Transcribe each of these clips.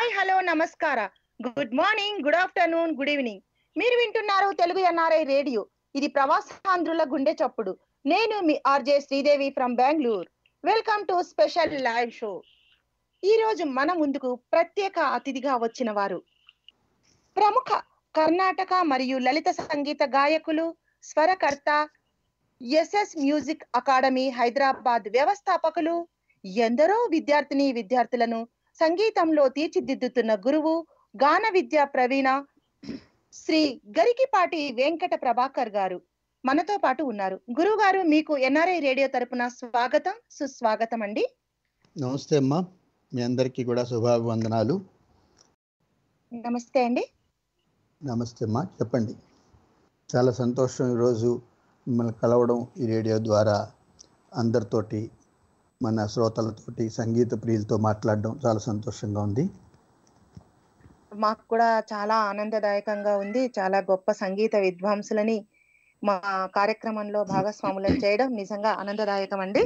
Hi hello నమస్కార good morning good afternoon good evening మీరు వింటున్నారు తెలుగు ఎన్ఆర్ఐ రేడియో ఇది ప్రవాసాంధ్రుల గుండె చప్పుడు నేను మీ RJ Sridevi from Bengaluru welcome to special live show ఈ రోజు మన ముందుకు ప్రత్యేక అతిథిగా వచ్చిన వారు ప్రముఖ కర్ణాటక మరియు లలిత సంగీత గాయకులు స్వరకర్త ఎస్ఎస్ మ్యూజిక్ అకాడమీ హైదరాబాద్ వ్యవస్థాపకులు ఎందరో విద్యార్థిని విద్యార్థులను సంగీతంలో తీర్చిదిద్దుతున్న గురువు గాన విద్య ప్రవీణ శ్రీ గరికిపాటి వెంకట ప్రభాకర్ గారు మనతో పాటు ఉన్నారు గురువు గారు మీకు ఎన్ఆర్ఐ రేడియో తరపున స్వాగతం సుస్వాగతం అండి నమస్తే అమ్మా మీ అందరికీ కూడా శుభాభివందనాలు నమస్తే అండి నమస్తే అమ్మా చెప్పండి చాలా సంతోషం ఈరోజు మిమ్మల్ని కలవడం ఈ రేడియో ద్వారా అందరితోటి మన శ్రోతలతోటి సంగీత ప్రియులతో మాట్లాడడం చాలా సంతోషంగా ఉంది మాకు కూడా చాలా ఆనందదాయకంగా ఉంది చాలా గొప్ప సంగీత విద్వాంసులని మా కార్యక్రమంలో భాగస్వాములను చేయడం నిజంగా ఆనందదాయకం అండి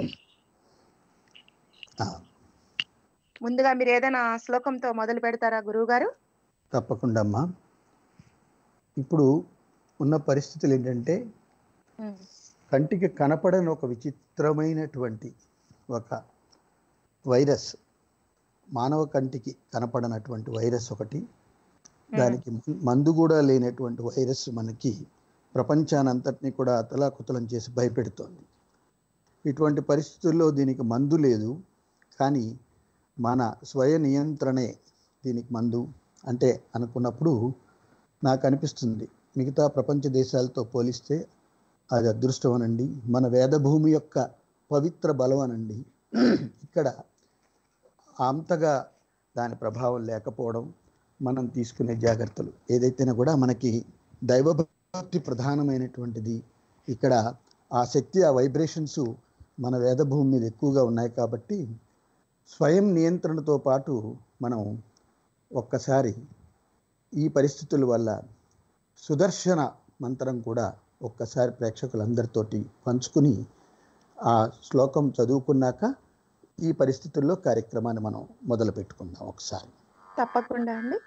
ఆ, ముందుగా మీరు ఏదైనా శ్లోకంతో మొదలు పెడతారా గురువు గారు తప్పకుండా అమ్మా ఇప్పుడు ఉన్న పరిస్థితులు ఏంటంటే కంటికి కనపడని ఒక విచిత్రమైనటువంటి ఒక వైరస్ మానవ కంటికి కనపడనటువంటి వైరస్ ఒకటి దానికి మందు కూడా లేనటువంటి వైరస్ మనకి ప్రపంచానంతటిని కూడా అతలాకుతలం చేసి భయపెడుతోంది ఇటువంటి పరిస్థితుల్లో దీనికి మందు లేదు కానీ మన స్వయ నియంత్రణే దీనికి మందు అంటే అనుకున్నప్పుడు నాకు అనిపిస్తుంది మిగతా ప్రపంచ దేశాలతో పోలిస్తే అది అదృష్టం అనండి మన వేదభూమి యొక్క పవిత్ర బలం అనండి ఇక్కడ అంతగా దాని ప్రభావం లేకపోవడం మనం తీసుకునే జాగ్రత్తలు ఏదైతేనే కూడా మనకి దైవభక్తి ప్రధానమైనటువంటిది ఇక్కడ ఆ శక్తి ఆ వైబ్రేషన్స్ మన వేదభూమి మీద ఎక్కువగా ఉన్నాయి కాబట్టి స్వయం నియంత్రణతో పాటు మనం ఒక్కసారి ఈ పరిస్థితుల వల్ల సుదర్శన మంత్రం కూడా ఒక్కసారి ప్రేక్షకులందరితోటి పంచుకుని ఆ శ్లోకం చదువుకున్నాక ఈ పరిస్థితుల్లో కార్యక్రమాన్ని మనం మొదలు పెట్టుకుందాం ఒకసారి తప్పకుండా అండి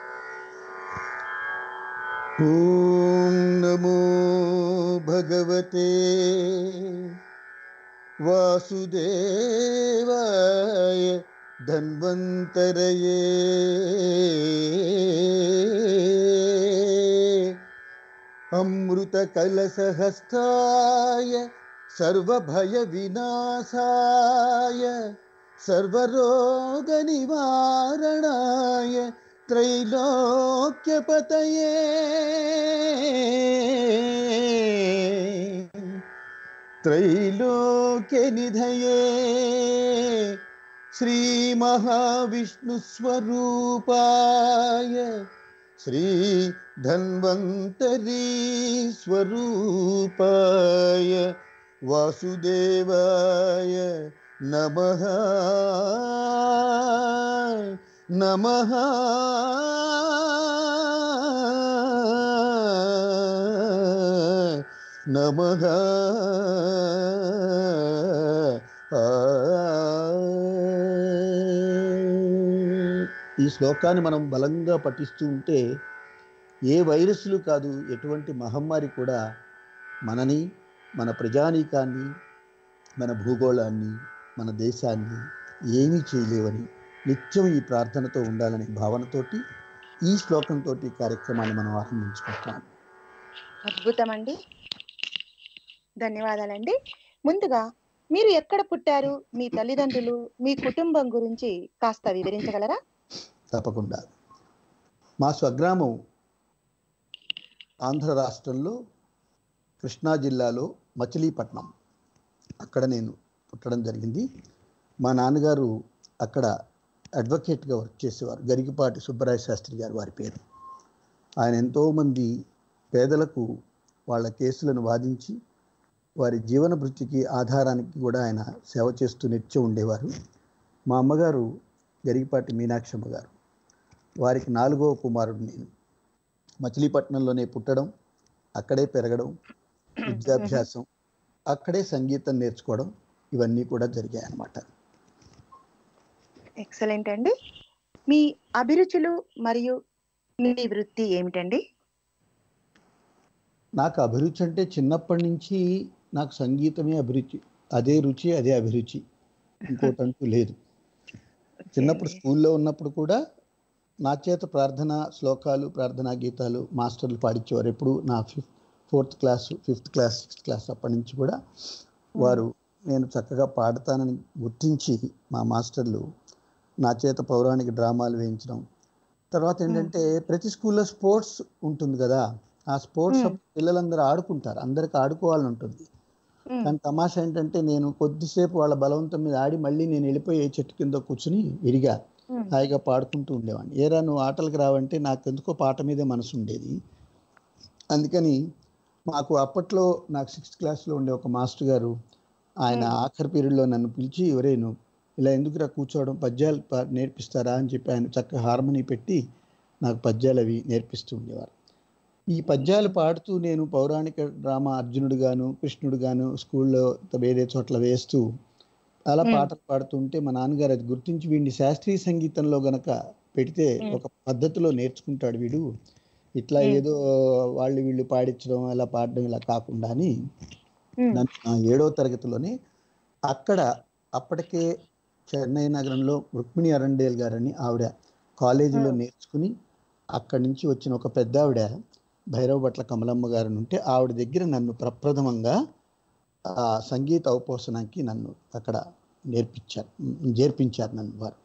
ఓం నమో భగవతే వాసుదేవాయ ధన్వంతరయే అమృతకలసహస్తాయ సర్వభయవినాశాయ సర్వరోగనివారణాయ त्रैलोक्यपतये त्रैलोक्यनिधये श्रीमहाविष्णुस्वरूपाय श्रीधन्वन्तरीस्वरूपाय वासुदेवाय नमः नमः नमः ఈ శ్లోకాన్ని మనం బలంగా పఠిస్తూ ఉంటే ఏ వైరస్లు కాదు ఎటువంటి మహమ్మారి కూడా మనని మన ప్రజానీకాన్ని మన భూగోళాన్ని మన దేశాన్ని ఏమీ చేయలేవని నిత్యం ఈ ప్రార్థనతో ఉండాలనే భావనతోటి ఈ శ్లోకంతో కార్యక్రమాన్ని మనం ఆరంభించుకుంటాం అద్భుతం అండి ధన్యవాదాలండి ముందుగా మీరు ఎక్కడ పుట్టారు మీ తల్లిదండ్రులు మీ కుటుంబం గురించి కాస్త వివరించగలరా తప్పకుండా మా స్వగ్రామం ఆంధ్ర రాష్ట్రంలో కృష్ణా జిల్లాలో మచిలీపట్నం అక్కడ నేను పుట్టడం జరిగింది మా నాన్నగారు అక్కడ అడ్వకేట్గా వర్క్ చేసేవారు గరికిపాటి సుబ్బరాయ శాస్త్రి గారు వారి పేరు ఆయన ఎంతోమంది పేదలకు వాళ్ళ కేసులను వాదించి వారి జీవన వృత్తికి ఆధారానికి కూడా ఆయన సేవ చేస్తూ నిత్యం ఉండేవారు మా అమ్మగారు గరిగిపాటి మీనాక్షమ్మ గారు వారికి నాలుగవ కుమారుడు నేను మచిలీపట్నంలోనే పుట్టడం అక్కడే పెరగడం విద్యాభ్యాసం అక్కడే సంగీతం నేర్చుకోవడం ఇవన్నీ కూడా జరిగాయి అన్నమాట ఎక్సలెంట్ అండి మీ అభిరుచులు మరియు మీ వృత్తి ఏమిటండి నాకు అభిరుచి అంటే చిన్నప్పటి నుంచి నాకు సంగీతమే అభిరుచి అదే రుచి అదే అభిరుచి ఇంకోటి అంటూ లేదు చిన్నప్పుడు స్కూల్లో ఉన్నప్పుడు కూడా నా చేత ప్రార్థన శ్లోకాలు ప్రార్థనా గీతాలు మాస్టర్లు పాడించేవారు ఎప్పుడు నా fifth fourth class fifth class sixth class అప్పటి నుంచి కూడా వారు నేను చక్కగా పాడతానని గుర్తించి మా మాస్టర్లు నా చేత పౌరాణిక డ్రామాలు వేయించడం తర్వాత ఏంటంటే ప్రతి స్కూల్లో స్పోర్ట్స్ ఉంటుంది కదా ఆ స్పోర్ట్స్ Hmm. పిల్లలందరూ ఆడుకుంటారు అందరికి ఆడుకోవాలని ఉంటుంది ఉమ్, కానీ తమాషా ఏంటంటే నేను కొద్దిసేపు వాళ్ళ బలవంతం మీద ఆడి మళ్ళీ నేను వెళ్ళిపోయి ఏ చెట్టు కింద కూర్చుని విరిగా ఉమ్, హాయిగా పాడుకుంటూ ఉండేవాడిని ఏరా నువ్వు ఆటలకు రావంటే నాకు ఎందుకో పాట మీదే మనసు ఉండేది అందుకని మాకు అప్పట్లో నాకు సిక్స్త్ క్లాస్లో ఉండే ఒక మాస్టర్ గారు ఆయన Hmm. ఆఖరి పీరియడ్లో నన్ను పిలిచి ఎవరేను ఇలా ఎందుకురా కూర్చోవడం పద్యాలు పా- నేర్పిస్తారా అని చెప్పి ఆయన చక్కగా హార్మోనీ పెట్టి నాకు పద్యాలు అవి నేర్పిస్తూ ఉండేవారు ఈ పద్యాలు పాడుతూ నేను పౌరాణిక డ్రామా అర్జునుడు గాను కృష్ణుడు గాను స్కూల్లో వేరే చోట్ల వేస్తూ అలా Hmm. పాటలు పాడుతుంటే మా నాన్నగారు అది గుర్తించి వీడిని శాస్త్రీయ సంగీతంలో గనక పెడితే Hmm. ఒక పద్ధతిలో నేర్చుకుంటాడు వీడు ఇట్లా Hmm. ఏదో వాళ్ళు వీళ్ళు పాడించడం అలా పాడడం ఇలా కాకుండా అని ఉమ్, నన్ను నా ఏడవ తరగతిలోనే అక్కడ అప్పటికే చెన్నై నగరంలో రుక్మిణి అరండేల్ గారని ఆవిడ కాలేజీలో Hmm. నేర్చుకుని అక్కడి నుంచి వచ్చిన ఒక పెద్ద ఆవిడ భైరవ భట్ల కమలమ్మ గారు ఉంటే ఆవిడ దగ్గర నన్ను ప్రప్రథమంగా ఆ సంగీత ఔపోసనానికి నన్ను అక్కడ నేర్పించారు ఉమ్, చేర్పించారు నన్ను వారు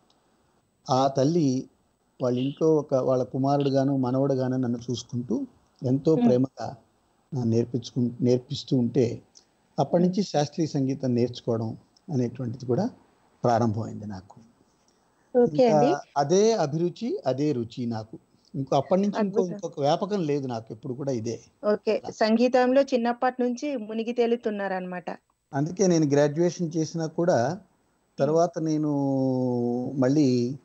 ఆ తల్లి వాళ్ళ ఇంట్లో ఒక వాళ్ళ కుమారుడుగాను మనవడుగాను నన్ను చూసుకుంటూ ఎంతో Hmm. ప్రేమగా నన్ను నేర్పించుకు నేర్పిస్తూ ఉంటే అప్పటి నుంచి శాస్త్రీయ సంగీతం నేర్చుకోవడం అనేటువంటిది కూడా ప్రారంభమైంది నాకు ఓకే ఇంకా అండి అదే అభిరుచి అదే రుచి నాకు ఇంకో అప్పటి నుంచి ఇంకో అద్భుతం. ఇంకొక వ్యాపకం లేదు నాకు ఎప్పుడు కూడా ఇదే ఓకే సంగీతంలో చిన్నప్పటి నుంచి మునిగి తేలుతున్నారనమాట అందుకే నేను గ్రాడ్యుయేషన్ చేసినా కూడా తర్వాత నేను మళ్ళీ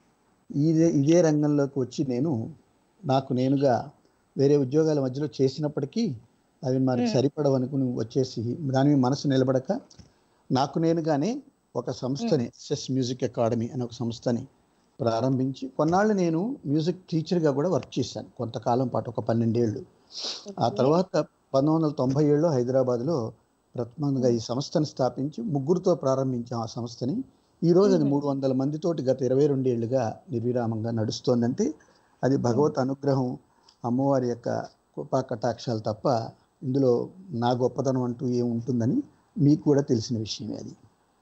ఇదే ఇదే రంగంలోకి వచ్చి నేను నాకు నేనుగా వేరే ఉద్యోగాల మధ్యలో చేసినప్పటికీ అవి మనకి Hmm. సరిపడవనుకుని వచ్చేసి దాని మీద మనసు నిలబడక నాకు నేనుగానే ఒక సంస్థని ఎస్ఎస్ మ్యూజిక్ అకాడమీ అనే ఒక సంస్థని ప్రారంభించి కొన్నాళ్ళు నేను మ్యూజిక్ టీచర్గా కూడా వర్క్ చేశాను కొంతకాలం పాటు ఒక పన్నెండేళ్ళు ఆ తర్వాత పంతొమ్మిది వందల తొంభై ఏడులో హైదరాబాద్లో ప్రథమంగా ఈ సంస్థను స్థాపించి ముగ్గురుతో ప్రారంభించాం ఆ సంస్థని ఈ రోజు అది మ్మ్. మూడు వందల మందితోటి గత ఇరవై రెండేళ్లుగా నిర్విరామంగా నడుస్తోందంటే అది భగవత్ అనుగ్రహం అమ్మవారి యొక్క కృపా కటాక్షాలు తప్ప ఇందులో నా గొప్పతనం అంటూ ఏముంటుందని మీకు కూడా తెలిసిన విషయమే అది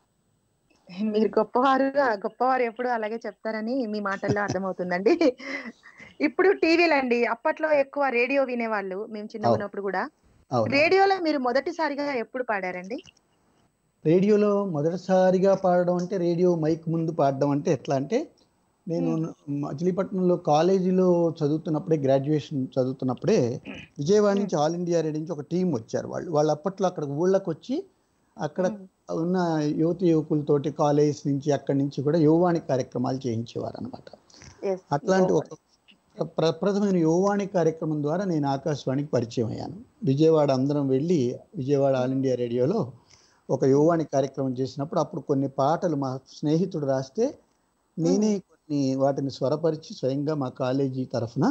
మీరు గొప్పవారు గొప్పవారు ఎప్పుడు అలాగే చెప్తారని మీ మాటల్లో అర్థమవుతుందండి ఇప్పుడు టీవీలు అండి అప్పట్లో ఎక్కువ రేడియో వినేవాళ్ళు మేము చిన్న అవును. ఉన్నప్పుడు కూడా అవును రేడియోలో మీరు మొదటిసారిగా ఎప్పుడు పాడారండి రేడియోలో మొదటిసారిగా పాడడం అంటే రేడియో మైక్ ముందు పాడడం అంటే ఎట్లా అంటే నేను మచిలీపట్నంలో కాలేజీలో చదువుతున్నప్పుడే గ్రాడ్యుయేషన్ చదువుతున్నప్పుడే విజయవాడ నుంచి ఆల్ ఇండియా రేడియో నుంచి ఒక టీం వచ్చారు వాళ్ళు వాళ్ళు అప్పట్లో అక్కడ ఊళ్ళకి వచ్చి అక్కడ ఉన్న యువతి యువకులతోటి కాలేజ్ నుంచి అక్కడి నుంచి కూడా యువవాణి కార్యక్రమాలు చేయించేవారు అనమాట Yes. అట్లాంటి ఒక ప్రప్రథమైన యువవాణి కార్యక్రమం ద్వారా నేను ఆకాశవాణికి పరిచయం అయ్యాను విజయవాడ అందరం వెళ్ళి విజయవాడ ఆల్ ఇండియా రేడియోలో ఒక యువవాణి కార్యక్రమం చేసినప్పుడు అప్పుడు కొన్ని పాటలు మా స్నేహితుడు రాస్తే నేనే కొన్ని వాటిని స్వరపరిచి స్వయంగా మా కాలేజీ తరఫున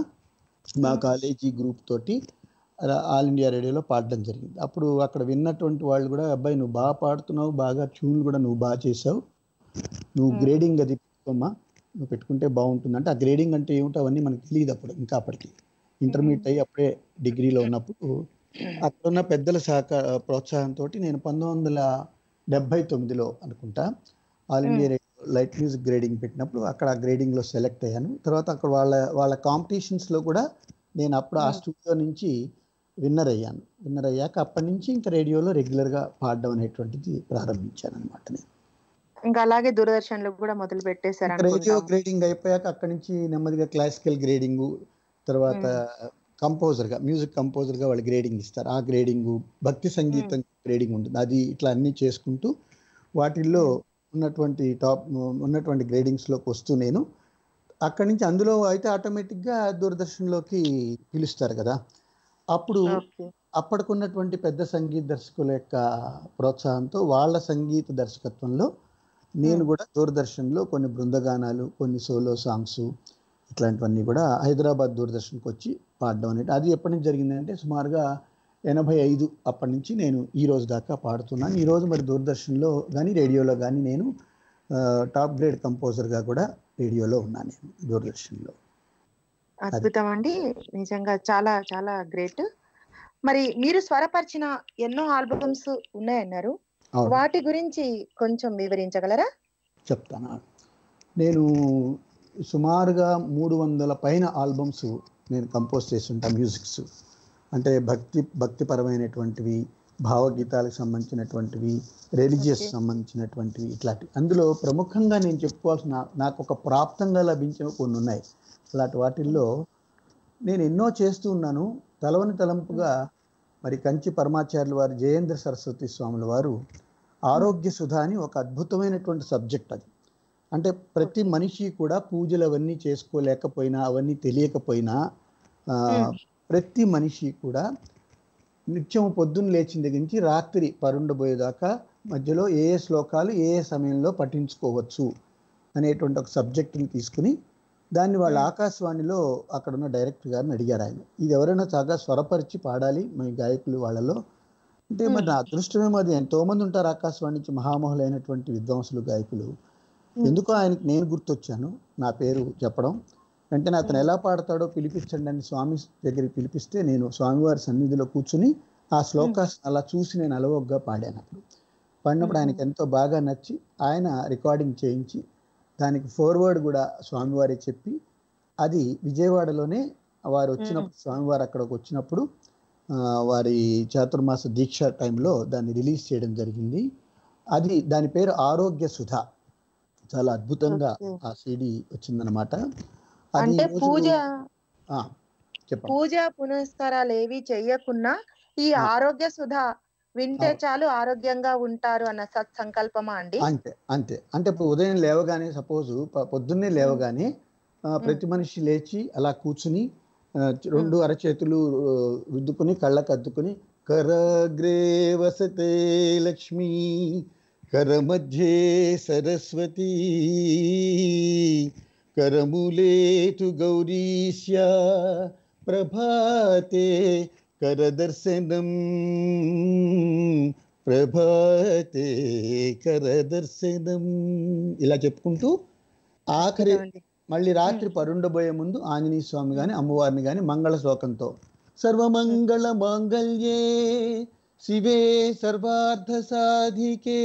మా Hmm. కాలేజీ గ్రూప్ తోటి అలా ఆల్ ఇండియా రేడియోలో పాడడం జరిగింది అప్పుడు అక్కడ విన్నటువంటి వాళ్ళు కూడా అబ్బాయి నువ్వు బాగా పాడుతున్నావు బాగా ట్యూన్లు కూడా నువ్వు బాగా చేసావు నువ్వు Hmm. గ్రేడింగ్ అది పెట్టుకోమ్మా నువ్వు పెట్టుకుంటే బాగుంటుంది అంటే ఆ గ్రేడింగ్ అంటే ఏమిటో అవన్నీ మనకు తెలియదు అప్పుడు ఇంకా అప్పటికి ఇంటర్మీడియట్ అయ్యి అప్పుడే డిగ్రీలో ఉన్నప్పుడు అక్కడ ఉన్న పెద్దల సహకార ప్రోత్సాహంతో నేను పంతొమ్మిది వందల డెబ్బై తొమ్మిదిలో అనుకుంటా all India radio light music grading పెట్టినప్పుడు అక్కడ ఆ గ్రేడింగ్లో సెలెక్ట్ అయ్యాను తర్వాత అక్కడ వాళ్ళ వాళ్ళ కాంపిటీషన్స్లో కూడా నేను అప్పుడు ఆ Hmm. స్టూడియో నుంచి విన్నర్ అయ్యాను విన్నర్ అయ్యాక అప్పటి నుంచి ఇంకా రేడియోలో రెగ్యులర్గా పాడడం అనేటువంటిది ప్రారంభించాను అనమాట నేను ఇంకా అలాగే దూరదర్శన్ లో కూడా మొదలు పెట్టేశారు ఇంకా రేడియో అనుకుంటాం గ్రేడింగ్ అయిపోయాక అక్కడి నుంచి నెమ్మదిగా క్లాసికల్ గ్రేడింగ్ తర్వాత కంపోజర్గా మ్యూజిక్ కంపోజర్గా వాళ్ళు గ్రేడింగ్ ఇస్తారు ఆ గ్రేడింగ్ భక్తి సంగీతం గ్రేడింగ్ ఉంటుంది అది ఇట్లా అన్నీ చేసుకుంటూ వాటిల్లో ఉన్నటువంటి టాప్ ఉన్నటువంటి గ్రేడింగ్స్లోకి వస్తూ నేను అక్కడి నుంచి అందులో అయితే ఆటోమేటిక్గా దూరదర్శన్లోకి పిలుస్తారు కదా అప్పుడు ఓకే అప్పటికున్నటువంటి పెద్ద సంగీత దర్శకుల యొక్క ప్రోత్సాహంతో వాళ్ళ సంగీత దర్శకత్వంలో నేను కూడా దూరదర్శన్లో కొన్ని బృందగానాలు కొన్ని సోలో సాంగ్స్ ఇట్లాంటివన్నీ కూడా హైదరాబాద్ దూరదర్శన్కి వచ్చి పాడడం అనేది అది ఎప్పటి నుంచి జరిగిందంటే సుమారుగా ఎనభై ఐదు అప్పటి నుంచి నేను ఈ రోజు దాకా పాడుతున్నాను ఈ రోజు మరి దూరదర్శన్లో కానీ రేడియోలో కానీ నేను ఆ, టాప్ గ్రేడ్ కంపోజర్గా కూడా రేడియోలో ఉన్నాను నేను దూరదర్శన్లో అద్భుతం అండి నిజంగా చాలా చాలా గ్రేట్ మరి మీరు స్వరపరిచిన ఎన్నో ఆల్బమ్స్ ఉన్నాయన్నారు అవును వాటి గురించి కొంచెం వివరించగలరా చెప్తాను నేను సుమారుగా మూడు వందల పైన ఆల్బమ్స్ నేను కంపోజ్ చేస్తుంటాను మ్యూజిక్స్ అంటే భక్తి భక్తిపరమైనటువంటివి భావగీతాలకు సంబంధించినటువంటివి రిలీజియస్ Okay. సంబంధించినటువంటివి ఇట్లాంటి అందులో ప్రముఖంగా నేను చెప్పుకోవాల్సిన నాకు ఒక ప్రాప్తంగా లభించిన కొన్ని ఉన్నాయి అలాంటి వాటిల్లో నేను ఎన్నో చేస్తూ ఉన్నాను తలవని తలంపుగా మరి కంచి పరమాచార్యుల వారు జయేంద్ర సరస్వతి స్వాముల వారు ఆరోగ్య సుధ అని ఒక అద్భుతమైనటువంటి సబ్జెక్ట్ అది అంటే ప్రతి మనిషి కూడా పూజలు అవన్నీ చేసుకోలేకపోయినా అవన్నీ తెలియకపోయినా ఆ, Hmm. ప్రతి మనిషి కూడా నిత్యం పొద్దున్న లేచిన దగ్గర నుంచి రాత్రి పరుండబోయేదాకా మధ్యలో ఏ ఏ శ్లోకాలు ఏ ఏ సమయంలో పఠించుకోవచ్చు అనేటువంటి ఒక సబ్జెక్టుని తీసుకుని దాన్ని వాళ్ళ Hmm. ఆకాశవాణిలో అక్కడ ఉన్న డైరెక్టర్ గారిని అడిగారు ఆయన ఇది ఎవరైనా చాలా స్వరపరిచి పాడాలి మీ గాయకులు వాళ్ళలో అంటే మరి నా అదృష్టమేమో అది ఎంతో మంది ఉంటారు ఆకాశవాణి నుంచి మహామహులైనటువంటి విద్వాంసులు గాయకులు ఎందుకో ఆయనకి నేను గుర్తొచ్చాను నా పేరు చెప్పడం వెంటనే అతను ఎలా పాడతాడో పిలిపించండి అని స్వామి దగ్గరికి పిలిపిస్తే నేను స్వామివారి సన్నిధిలో కూర్చుని ఆ శ్లోకాస్ అలా చూసి నేను అలవోగ్గా పాడాను అప్పుడు పాడినప్పుడు మ్మ్. ఆయనకి ఎంతో బాగా నచ్చి ఆయన రికార్డింగ్ చేయించి దానికి ఫార్వర్డ్ కూడా స్వామివారి చెప్పి అది విజయవాడలోనే వారు వచ్చినప్పుడు స్వామివారు అక్కడికి వచ్చినప్పుడు ఆ, వారి చాతుర్మాస దీక్ష టైంలో దాన్ని రిలీజ్ చేయడం జరిగింది అది దాని పేరు ఆరోగ్య సుధ చాలా అద్భుతంగా Okay. ఆ సిడి వచ్చిందనమాట అది అంటే ఈ రోజు- పూజ ఆ, చెప్పండి పూజ పునస్కారాలు ఏవి చెయ్యకున్నా ఈ ఆ. ఆరోగ్య సుధ వింటే అవును. చాలు ఆరోగ్యంగా ఉంటారు అన్న సత్సంకల్పమా అండి అంతే అంతే అంటే ఇప్పుడు ఉదయం లేవగానే సపోజ్ పొద్దున్నే లేవగానే ఆ, ప్రతి మనిషి లేచి అలా కూర్చుని ఆ, రెండు అరచేతులు ఆ, రుద్దుకుని కళ్ళకు అద్దుకుని కరగ్రే వసతే లక్ష్మి కరమధ్యే సరస్వతి కరములేతు గౌరీశ్య ప్రభాతే కరదర్శనం ప్రభాతే కరదర్శనం ఇలా చెప్పుకుంటూ ఆఖరి అద్భుతం అండి. మళ్ళీ రాత్రి పరుండబోయే ముందు ఆంజనేయ స్వామి గాని అమ్మవారిని గాని మంగళ శ్లోకంతో సర్వమంగళ మాంగళ్యే శివే సర్వార్థ సాధికే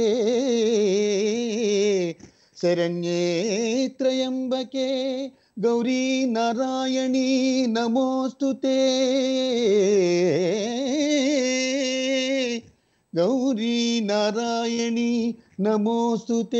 శరణ్యే త్రయంబకే గౌరీ నారాయణీ నమోస్తుతే గౌరీ నారాయణి నమోస్తుతే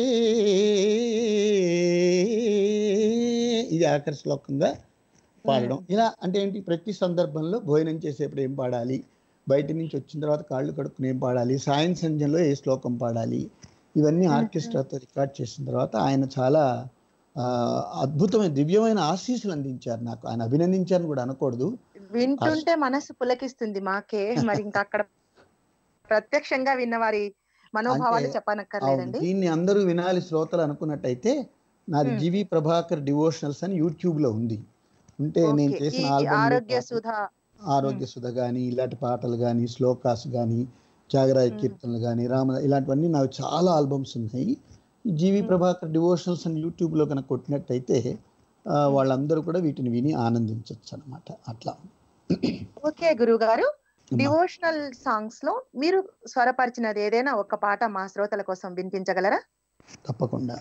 ఇది ఆఖరి శ్లోకంగా పాడడం ఇలా అంటే ఏంటి ప్రతి సందర్భంలో భోజనం చేసేప్పుడు ఏం పాడాలి బయట నుంచి వచ్చిన తర్వాత కాళ్ళు కడుక్కుని ఏం పాడాలి సాయం సంధ్యంలో ఏ శ్లోకం పాడాలి ఇవన్నీ ఆర్కెస్ట్రాతో రికార్డ్ చేసిన తర్వాత ఆయన చాలా ఆ, అద్భుతమైన దివ్యమైన ఆశీస్సులు అందించారు నాకు ఆయన అభినందించారని కూడా అనకూడదు వింటుంటే మనసు పులకిస్తుంది మాకే మరి ఇంకా అక్కడ ప్రత్యక్షంగా విన్న వారి మనోభావాలు అంటే- చెప్పనక్కర్లేదండి అవును. దీన్ని అందరూ వినాలి శ్రోతలు అనుకున్నట్టయితే నాది Hmm. జీవి ప్రభాకర్ డివోషనల్స్ అని యూట్యూబ్ లో ఉంది ఉంటే నేను ఓకే. చేసిన ఈ ఆల్బమ్ ఆరోగ్య సుధ ఆరోగ్య సుధ కానీ ఇలాంటి పాటలు కానీ శ్లోకాస్ కానీ త్యాగరాయ Hmm. కీర్తనలు కానీ రామ ఇలాంటివన్నీ నాకు చాలా ఆల్బమ్స్ ఉన్నాయి ఈ జీవి Hmm. ప్రభాకర్ డివోషనల్స్ అని యూట్యూబ్ లో కనుక కొట్టినట్టయితే ఆ, Hmm. వాళ్ళందరూ కూడా వీటిని విని ఆనందించవచ్చు అనమాట అట్లా ఓకే గురువు గారు అమ్మా. డివోషనల్ సాంగ్స్ లో మీరు స్వరపరిచినది ఏదైనా ఒక పాట మా శ్రోతల కోసం వినిపించగలరా తప్పకుండా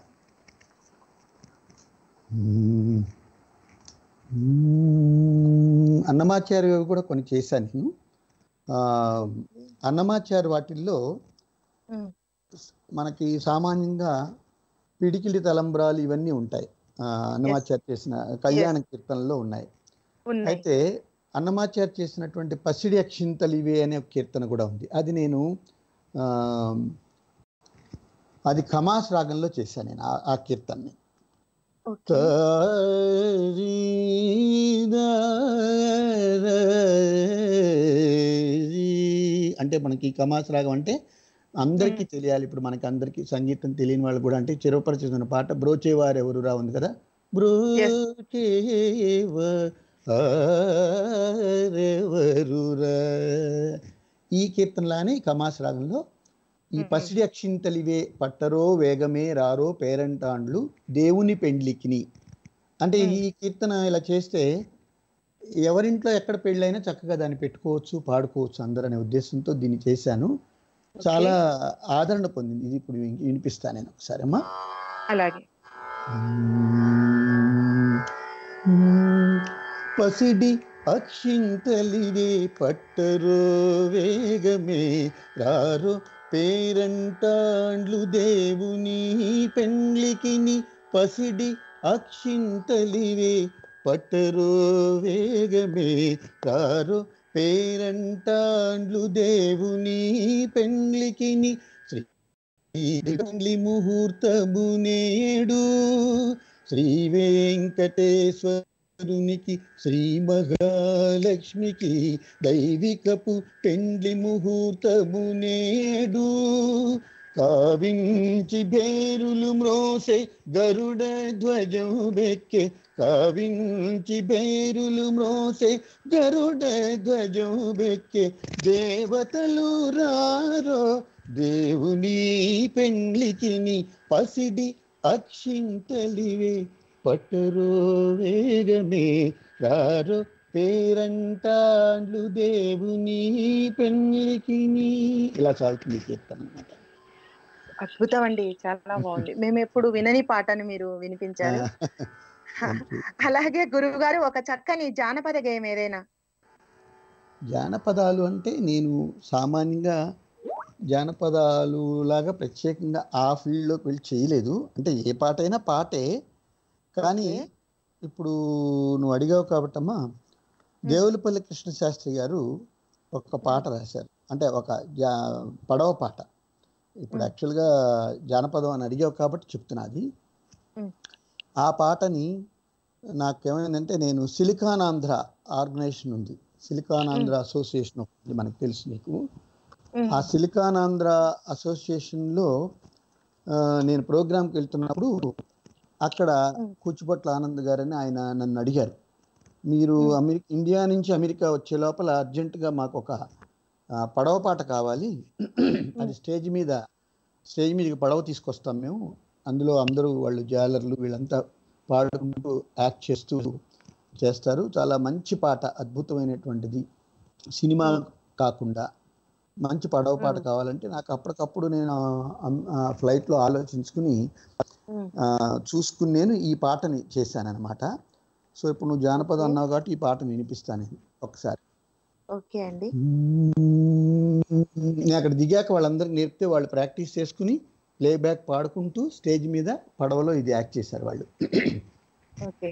మ్మ్. మ్మ్. అన్నమాచార్య కూడా కొన్ని చేశాను నేను ఆ, అన్నమాచార్య వాటిల్లో మ్మ్. మనకి సామాన్యంగా పిడికిలి తలంబ్రాలు ఇవన్నీ ఉంటాయి ఆ, అన్నమాచార్య చేసిన కళ్యాణ కీర్తనలో ఉన్నాయి ఉన్నాయి అయితే అన్నమాచార్య చేసినటువంటి పసిడి అక్షింతలు ఇవే అనే ఒక కీర్తన కూడా ఉంది అది నేను ఆ, అది ఖమాస్ రాగంలో చేశాను నేను ఆ- ఆ కీర్తనని ఓకే అంటే మనకి కమాస్ రాగం అంటే అందరికీ తెలియాలి ఇప్పుడు మనకి అందరికీ సంగీతం తెలియని వాళ్ళు కూడా అంటే చిరపరిచిన పాట బ్రోచేవారు ఎవరు రా ఉంది కదా బ్రోచేవారెవరురా ఈ కీర్తనలానే ఈ కమాస రాగంలో ఈ మ్మ్. పసిడి అక్షింతలివే పట్టరో వేగమే రారో పేరంటాండ్లు దేవుని పెండ్లికిని అంటే మ్మ్. ఈ కీర్తన ఇలా చేస్తే ఎవరింట్లో ఎక్కడ పెళ్ళైనా చక్కగా దాన్ని పెట్టుకోవచ్చు పాడుకోవచ్చు అందరూ అనే ఉద్దేశంతో దీన్ని చేశాను చాలా ఆదరణ పొందింది ఇది ఇప్పుడు విని- వినిపిస్తాను నేను ఒకసారి అమ్మా అలాగే పసిడి అక్షింతలివే పట్టరో వేగమే రారో పేరంటాండ్లు దేవుని పెండ్లికిని పసిడి అక్షింతలివే పట్టరో వేగమే రారో పేరంటాండ్లు దేవుని పెండ్లికిని శ్రీ పెండ్లి ముహూర్తము నేడు శ్రీ వెంకటేశ్వరునికి శ్రీ మహాలక్ష్మికి దైవికపు పెండ్లి ముహూర్తము నేడు కావించి భేరులు మ్రోసే గరుడ ధ్వజం బెక్కే కావించి బేరులు మ్రోసే గరుడ ధ్వజం బెక్కే దేవతలు రారో దేవుని పెండ్లికిని పసిడి అక్షింతలివే పట్టరో వేగమే రారో పేరంటాండ్లు దేవుని పెండ్లికిని ఇలా సాగుతుంది ఈ కీర్తన అన్నమాట అద్భుతం అండి చాలా బాగుంది మేము ఎప్పుడు వినని పాటను మీరు వినిపించారు Thank you. అలాగే గురువు గారు ఒక చక్కని జానపద గేయం ఏదైనా జానపదాలు అంటే నేను సామాన్యంగా జానపదాలు లాగా ప్రత్యేకంగా ఆ ఫీల్డ్లోకి వెళ్ళి చేయలేదు అంటే ఏ పాట అయినా పాటే కానీ Okay. ఇప్పుడు నువ్వు అడిగావు కాబట్టమ్మా దేవులపల్లి కృష్ణ శాస్త్రి గారు ఒక పాట రాశారు అంటే ఒక జా పడవ పాట ఇప్పుడు Hmm. యాక్చువల్గా జానపదం అని అడిగావు కాబట్టి చెప్తున్నది Hmm. ఆ పాటని నాకేమైందంటే నేను సిలికాన్ ఆంధ్ర ఆర్గనైజేషన్ ఉంది సిలికాన్ ఆంధ్ర అసోసియేషన్ ఒకటి మనకు తెలుసు నీకు ఉమ్, ఆ సిలికాన్ ఆంధ్ర అసోసియేషన్లో ఆ, నేను ప్రోగ్రామ్కి వెళ్తున్నప్పుడు అక్కడ Mm. కూచిపట్ల ఆనంద్ గారని ఆయన నన్ను అడిగారు మీరు Mm. అమెరికా ఇండియా నుంచి అమెరికా వచ్చే లోపల అర్జెంటుగా మాకు ఒక ఆ, పడవ పాట కావాలి అది స్టేజ్ మీద స్టేజ్ మీదకి పడవ తీసుకొస్తాం మేము అందులో అందరూ వాళ్ళు జాలర్లు వీళ్ళంతా పాడుకుంటూ యాక్ట్ చేస్తూ చేస్తారు చాలా మంచి పాట అద్భుతమైనటువంటిది సినిమా కాకుండా మంచి పడవ పాట Mm. కావాలంటే నాకు అప్పటికప్పుడు నేను ఆ ఫ్లైట్లో ఆలోచించుకుని ఉమ్, ఆ, చూసుకుని నేను ఈ పాటని చేశాను అనమాట సో ఇప్పుడు నువ్వు జానపదం Okay. అన్నావు కాబట్టి ఈ పాటను వినిపిస్తాను నేను ఒకసారి ఓకే అండి నేను అక్కడ దిగాక వాళ్ళందరికి నేర్పితే వాళ్ళు ప్రాక్టీస్ చేసుకుని ప్లే బ్యాక్ పాడుకుంటూ స్టేజ్ మీద పడవలో ఇది యాక్ట్ చేశారు వాళ్ళు ఓకే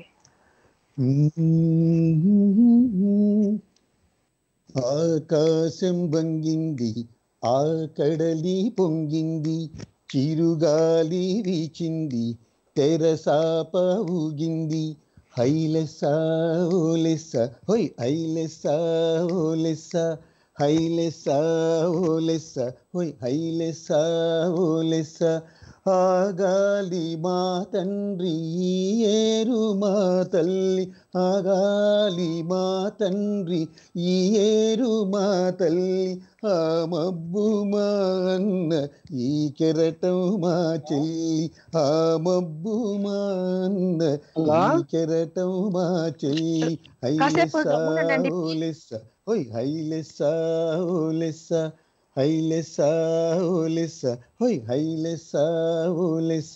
ఆకాశం వంగింది ఆ కడలి పొంగింది చిరుగాలి వీచింది తెరసాప ఊగింది హైలెస్స ఓలెస్స హోయ్ హైలెస్స ఓలెస్స హైలెస్స ఓలెస్స హోయ్ హైలెస్స ఓలెస్స ఆగాలి మా తండ్రి ఈ ఏరు మా తల్లి ఆగాలి మా తండ్రి ఈ ఏరు మా తల్లి ఆ మబ్బు మా అన్న ఈ కెరటం మా చెల్లి ఆ మబ్బు మా అన్న అలా? ఈ కెరటం మా చెల్లి కాసేపు హైలెస్స గమ్మునుండండి. ఓలెస్స ఓయ్ హైలెస్స ఓలెస్స హైలెస్స ఓలెస్స హోయ్ హైలెస్స ఓలెస్స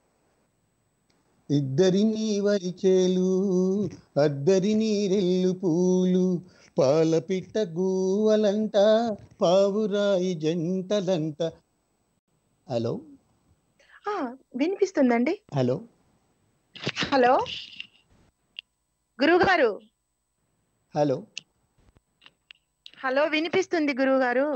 ఇద్దరిని వరిచేలు అద్దరి నీరెల్లు పూలు పాలపిట్ట గూవలంట పావురాయి జంటలంట హలో ఆ, వినిపిస్తుందండి హలో హలో గురువు గారు హలో హలో వినిపిస్తుంది గురువు గారు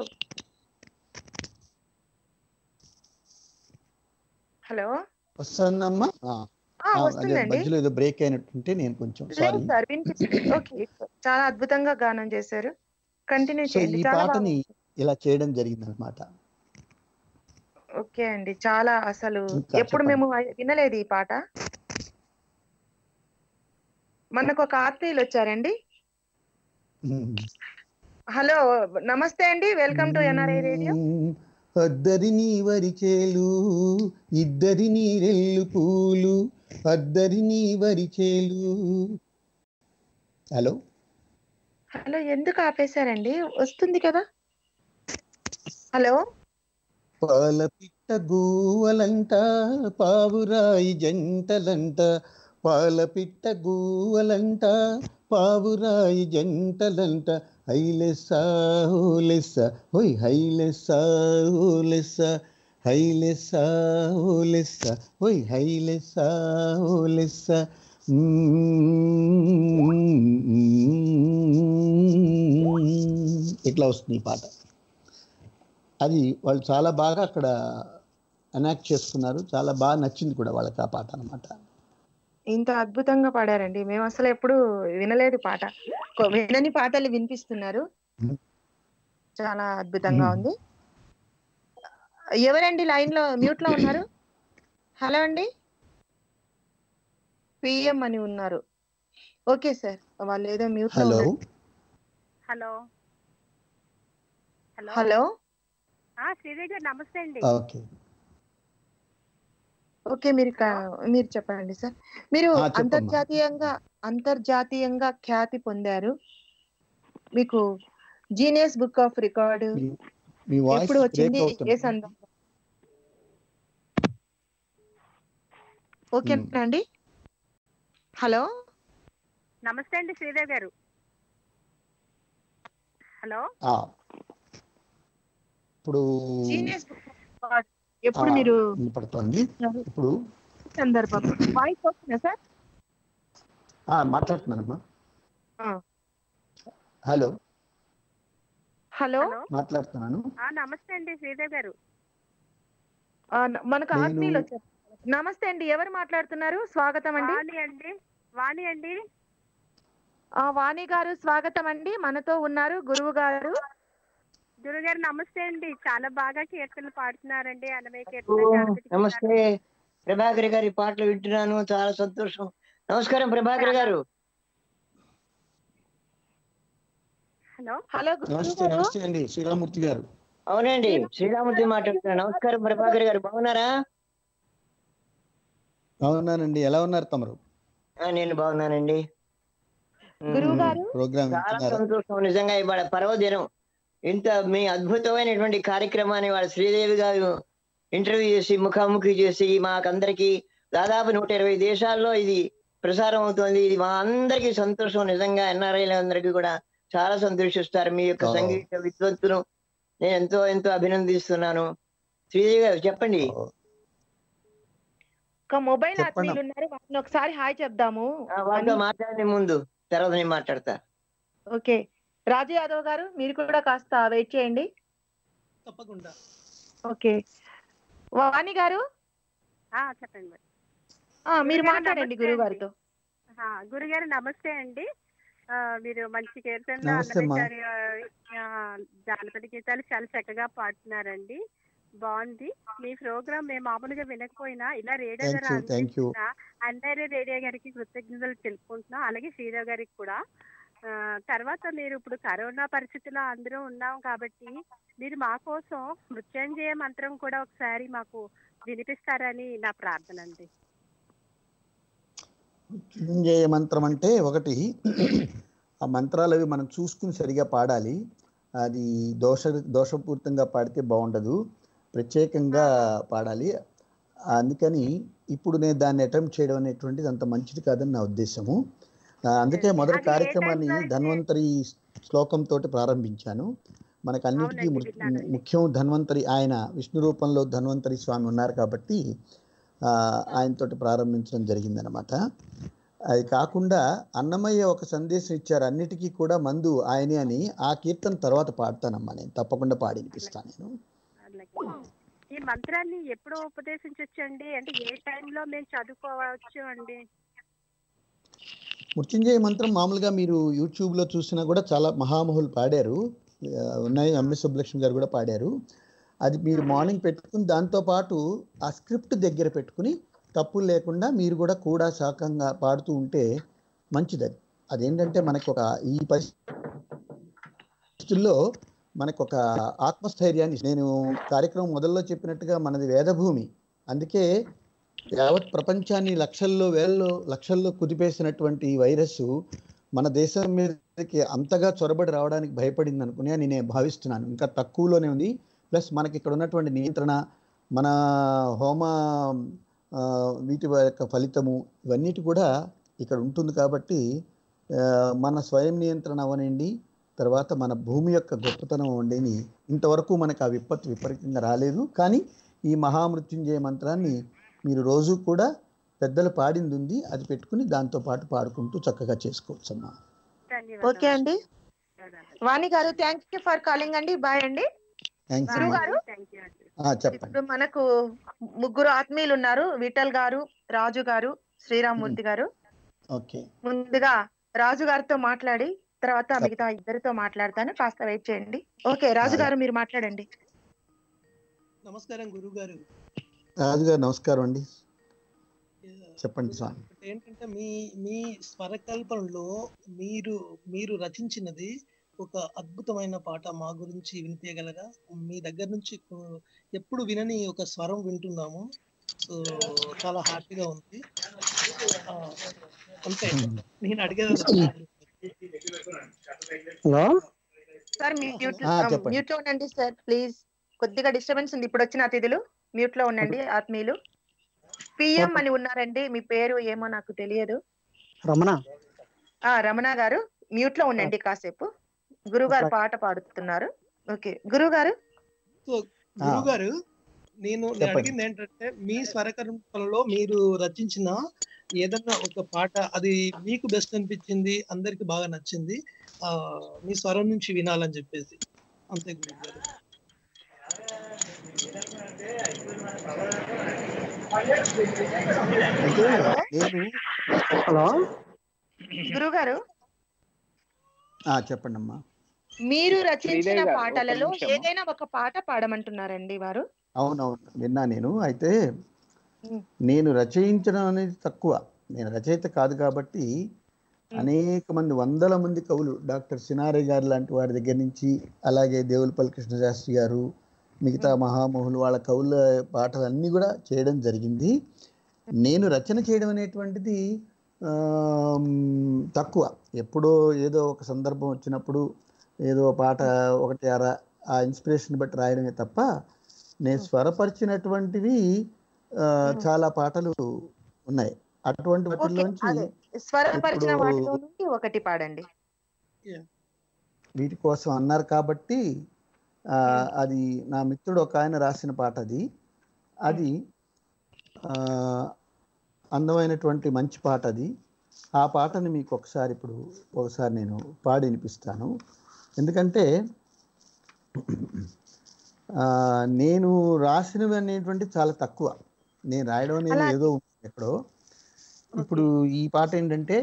హలో వస్తుందమ్మా ఆ, ఆ, ఆ, అదే వస్తుందండి మధ్యలో ఏదో బ్రేక్ అయినట్టుంటే నేను కొంచెం లేదు సారీ సార్ వినిపిస్తుంది ఓకే చాలా అద్భుతంగా గానం చేశారు కంటిన్యూ సో చేయండి ఈ చాలా పాటని బాగుంది. ఇలా చేయడం జరిగింది అనమాట ఓకే అండి చాలా అసలు ఇంకా ఎప్పుడు చెప్పండి. మేము వినలేదు ఈ పాట మనకు ఒక ఆత్మీయులు వచ్చారండి ఉమ్. హలో నమస్తే అండి వెల్కమ్ టు ఎన్ఆర్ఐ రేడియో అద్దరిని వరిచేలు ఇద్దరిని రెల్లు పూలు అద్దరిని వరిచేలు హలో హలో ఎందుకు ఆపేశారండి వస్తుంది కదా హలో పాల పిట్ట గూవలంట పావురాయి జంటలంట పాల పిట్ట గూవలంట పావురాయి జంటలంట హైలెస్సా ఓలెస్స హోయ్ హైలెస్సా ఓలెస్స హైలెస్సా ఓలెస్స హోయ్ హైలెస్సా ఓలెస్స ఇట్లా వస్తుంది ఈ పాట అది వాళ్ళు చాలా బాగా అక్కడ ఎనాక్ట్ చేసుకున్నారు చాలా బాగా నచ్చింది కూడా వాళ్ళకి ఆ పాట అనమాట ఇంత అద్భుతంగా పాడారండి మేము అసలు ఎప్పుడు వినలేదు పాట కొ- వినని పాటలు వినిపిస్తున్నారు Hmm. చాలా అద్భుతంగా Hmm. ఉంది ఎవరండి లైన్ లో మ్యూట్ లో ఉన్నారు హలో అండి పిఎం అని ఉన్నారు ఓకే సార్ వాళ్ళు ఏదో మ్యూట్ లో హలో ఉన్నారు. హలో హలో హలో ఆ, శ్రీదేవి గారు నమస్తే అండి ఓకే ఓకే మీరు కా- మీరు చెప్పండి సార్ మీరు ఆ, చెప్పమ్మా. అంతర్జాతీయంగా అంతర్జాతీయంగా ఖ్యాతి పొందారు మీకు జీనియస్ బుక్ ఆఫ్ రికార్డు మీ- మీ వాయిస్ ఎప్పుడు బ్రేక్ వచ్చింది ఏ అవుతుంది సందర్భం ఓకేనా అండి హలో నమస్తే అండి శ్రీదేవి గారు హలో ఆ. ఇప్పుడు జీనియస్ బుక్ ఆఫ్ రికార్డ్ ఎప్పుడు ఆ, మీరు వినపడుతోంది ఇప్పుడు సందర్భం వాయిస్ వస్తుందా సార్ ఆ, మాట్లాడుతున్నానమ్మా ఆ. హలో హలో హలో మాట్లాడుతున్నాను ఆ, నమస్తే అండి శ్రీదేవి గారు ఆ, న- మనకు నేను- ఆత్మీయులు వచ్చారు నమస్తే అండి ఎవరు మాట్లాడుతున్నారు స్వాగతం అండి వాణి అండి వాణి అండి ఆ వాణి గారు స్వాగతం అండి మనతో ఉన్నారు గురువు గారు గురుగారు నమస్తే అండి చాలా బాగా కీర్తనలు పాడుతున్నారండి అనమే ఓ, కీర్తన జానపద నమస్తే ప్రభాకర్ గారి పాటలు వింటున్నాను చాలా సంతోషం నమస్కారం ప్రభాకర్ గారు హలో హలో గురువు నమస్తే గారు నమస్తే అండి శ్రీరామూర్తి గారు అవునండి శ్రీరామూర్తి మాట్లాడుతున్నాను నమస్కారం ప్రభాకర్ గారు బాగున్నారా అవునానండి ఎలా ఉన్నారు తమరు ఆ, నేను బాగున్నానండి ఉమ్, గురువు గారు ప్రోగ్రామ్ చాలా వింటున్నారా సంతోషం నిజంగా ఇవాళ పర్వదినం ఇంత మీ అద్భుతమైనటువంటి కార్యక్రమాన్ని వాళ్ళ శ్రీదేవి గారు ఇంటర్వ్యూ చేసి ముఖాముఖి చేసి మాకందరికి దాదాపు నూట ఇరవై దేశాల్లో ఇది ప్రసారం అవుతోంది ఇది మా అందరికీ సంతోషం నిజంగా ఎన్ఆర్ఐల అందరికీ కూడా చాలా సంతోషిస్తారు మీ యొక్క ఓ. సంగీత విద్వత్తును నేను ఎంతో ఎంతో అభినందిస్తున్నాను శ్రీదేవి గారు చెప్పండి ఒక మొబైల్ చెప్పండి. ఆత్మీయులు ఉన్నారు వాళ్ళని ఒకసారి హాయ్ చెప్దాము ఆ, వాళ్ళతో అని- మాట్లాడే ముందు తర్వాత నేను మాట్లాడతా ఓకే రాజు యాదవ్ గారు మీరు కూడా కాస్త వెయిట్ చేయండి తప్పకుండా ఓకే వాణి గారు ఆ, చెప్పండి మరి. ఆ, మీరు గురుగారు మాట్లాడండి నమస్తే గురువు అండి. గారితో ఆ, గురుగారు నమస్తే అండి ఆ, మీరు మంచి కీర్తనలు నమస్తే అమ్మా. అన్నగారి ఆ, జానపద గీతాలు చాలా చక్కగా పాడుతున్నారండి బాగుంది మీ ప్రోగ్రామ్ మేము మామూలుగా వినకపోయినా ఇలా రేడియో థ్యాంక్ ద్వారా యూ థ్యాంక్ యూ అందించిన అందరి రేడియో గారికి కృతజ్ఞతలు తెలుపుకుంటున్నాం అలాగే శ్రీదేవి గారికి కూడా ఆ, తర్వాత మీరు ఇప్పుడు కరోనా పరిస్థితిలో అందరూ ఉన్నాం కాబట్టి మీరు మా కోసం మృత్యుంజయ మంత్రం కూడా ఒకసారి మాకు వినిపిస్తారని నా ప్రార్థన అండి మృత్యుంజయ మంత్రం అంటే ఒకటి ఆ మంత్రాలు అవి మనం చూసుకుని సరిగా పాడాలి అది దోష దోషపూరితంగా పాడితే బాగుండదు ప్రత్యేకంగా పాడాలి అందుకని ఇప్పుడు నేను దాన్ని అటెంప్ట్ చేయడం అనేటువంటిది అంత మంచిది కాదని నా ఉద్దేశము ఆ, అందుకే మొదటి అది ఏ కార్యక్రమాన్ని టైంలో అయితే- ధన్వంతరి శ్లోకంతో ప్రారంభించాను మనకు అన్నిటికీ అవునండి, ము- విన్నానండి. ముఖ్యం ధన్వంతరి ఆయన విష్ణు రూపంలో ధన్వంతరి స్వామి ఉన్నారు కాబట్టి ఆ, ఆయనతోటి ప్రారంభించడం జరిగిందనమాట అది కాకుండా అన్నమయ్య ఒక సందేశం ఇచ్చారు అన్నిటికీ కూడా మందు ఆయనే అని ఆ కీర్తన తర్వాత పాడతానమ్మా నేను తప్పకుండా పాడి వినిపిస్తాను నేను అలాగే. ఈ మంత్రాన్ని ఎప్పుడు ఉపదేశించొచ్చండి అంటే ఏ టైంలో మేము చదువుకోవచ్చు అండి మృత్యుంజయ మంత్రం మామూలుగా మీరు యూట్యూబ్లో చూసినా కూడా చాలా మహామహులు పాడారు ఆ, ఉన్నాయి అమ్మి సుబ్బలక్ష్మి గారు కూడా పాడారు అది మీరు మార్నింగ్ పెట్టుకుని దాంతో పాటు ఆ స్క్రిప్ట్ దగ్గర పెట్టుకుని తప్పులు లేకుండా మీరు కూడా కూడా శాకంగా పాడుతూ ఉంటే మంచిది అది అదేంటంటే మనకు ఒక ఈ పరిస్థితుల్లో మనకు ఒక ఆత్మస్థైర్యాన్ని నేను కార్యక్రమం మొదల్లో చెప్పినట్టుగా మనది వేదభూమి అందుకే యావత్ ప్రపంచాన్ని లక్షల్లో వేల్లో లక్షల్లో కుదిపేసినటువంటి ఈ వైరస్ మన దేశం మీదకి అంతగా చొరబడి రావడానికి భయపడింది అనుకుని అని నేను భావిస్తున్నాను ఇంకా తక్కువలోనే ఉంది ప్లస్ మనకి ఇక్కడ ఉన్నటువంటి నియంత్రణ మన హోమ ఆ, వీటి యొక్క ఫలితము ఇవన్నిటి కూడా ఇక్కడ ఉంటుంది కాబట్టి ఆ, మన స్వయం నియంత్రణ అవనండి తర్వాత మన భూమి యొక్క గొప్పతనం అవ్వండిని ఇంతవరకు మనకు ఆ విపత్తు విపరీతంగా రాలేదు కానీ ఈ మహామృత్యుంజయ మంత్రాన్ని మీరు రోజు కూడా పెద్దలు పాడింది ఉంది అది పెట్టుకుని దాంతో పాటు పాడుకుంటూ చక్కగా చేసుకోవచ్చు అమ్మా ఓకే అండి Vani garu thank you for calling అండి బాయ్ అండి థ్యాంక్స్ గురువు అమ్మా గారు థ్యాంక్ యూ అండి ఆ, చెప్పండి ఇప్పుడు మనకు ముగ్గురు ఆత్మీయులు ఉన్నారు విఠల్ గారు రాజు గారు శ్రీరామ్మూర్తి గారు ఓకే ముందుగా రాజు గారితో మాట్లాడి తర్వాత మిగతా ఇద్దరితో మాట్లాడతాను కాస్త వెయిట్ చేయండి ఓకే రాజు గారు మీరు మాట్లాడండి నమస్కారం గురువు గారు రాజుగారు నమస్కారం అండి చెప్పండి స్వామి ఒకటి ఏంటంటే మీ మీ స్వరకల్పనలో మీరు మీరు రచించినది ఒక అద్భుతమైన పాట మా గురించి వినిపించగలరా మీ దగ్గర నుంచి కొ- ఎప్పుడు వినని ఒక స్వరం వింటున్నాము సో చాలా హ్యాపీగా ఉంది ఆ, అంతే నేను అడిగేది హలో సార్ మ్యూట్ ఆ, చెప్పండి. మ్యూట్ లో ఉండండి సార్ ప్లీజ్ కొద్దిగా డిస్టర్బెన్స్ ఉంది ఇప్పుడు వచ్చిన అతిథులు మ్యూట్ లో ఉండండి ఆత్మీయులు పిఎం అని ఉన్నారండి మీ పేరు ఏమో నాకు తెలియదు రమణ ఆ రమణ గారు మ్యూట్ లో ఉండండి కాసేపు గురువు గారు పాట పాడుతున్నారు ఓకే గురువు గారు గురువు గారు నేను నేను చెప్పండి. అడిగింది ఏంటంటే మీ స్వరకల్పనలో మీరు రచించిన ఏదన్నా ఒక పాట అది మీకు బెస్ట్ అనిపించింది అందరికి బాగా నచ్చింది ఆ మీ స్వరం నుంచి వినాలని చెప్పేసి అంతే గురువు గారు అయితే నేను హలో గురువు గారు ఆ, చెప్పండి అమ్మా మీరు రచించిన శ్రీదేవి గారు, ఒక పాటలలో నిమిషము. ఏదైనా ఒక పాట పాడమంటున్నారండి వారు అవునవును విన్నా నేను అయితే ఉమ్. నేను రచయించడం అనేది తక్కువ నేను రచయిత కాదు కాబట్టి అనేక మంది వందల మంది కవులు డాక్టర్ సినారే గారు లాంటి వారి దగ్గర నుంచి అలాగే దేవులపల్లి కృష్ణశాస్త్రి గారు మిగతా మహామహులు వాళ్ళ కవుల పాటలు అన్నీ కూడా చేయడం జరిగింది నేను రచన చేయడం అనేటువంటిది ఆమ్, తక్కువ ఎప్పుడో ఏదో ఒక సందర్భం వచ్చినప్పుడు ఏదో పాట ఒకటి అర ఆ ఇన్స్పిరేషన్ బట్టి రాయడమే తప్ప నేను స్వరపరిచినటువంటివి ఆ, చాలా పాటలు ఉన్నాయి అటువంటి ఓకే వాటిలోంచి అదే స్వరపరిచిన ఇప్పుడు- వాటిలో నుండి ఒకటి పాడండి వీటి కోసం అన్నారు కాబట్టి ఆ, అది నా మిత్రుడు ఒక ఆయన రాసిన పాట అది అది ఆ, అందమైనటువంటి మంచి పాట అది ఆ పాటని మీకు ఒకసారి ఇప్పుడు ఒకసారి నేను పాడి వినిపిస్తాను ఎందుకంటే ఆ, నేను రాసినవి అనేటువంటి చాలా తక్కువ నేను రాయడం అనేది అలా- ఏదో ఉంది ఎక్కడో ఇప్పుడు ఈ పాట ఏంటంటే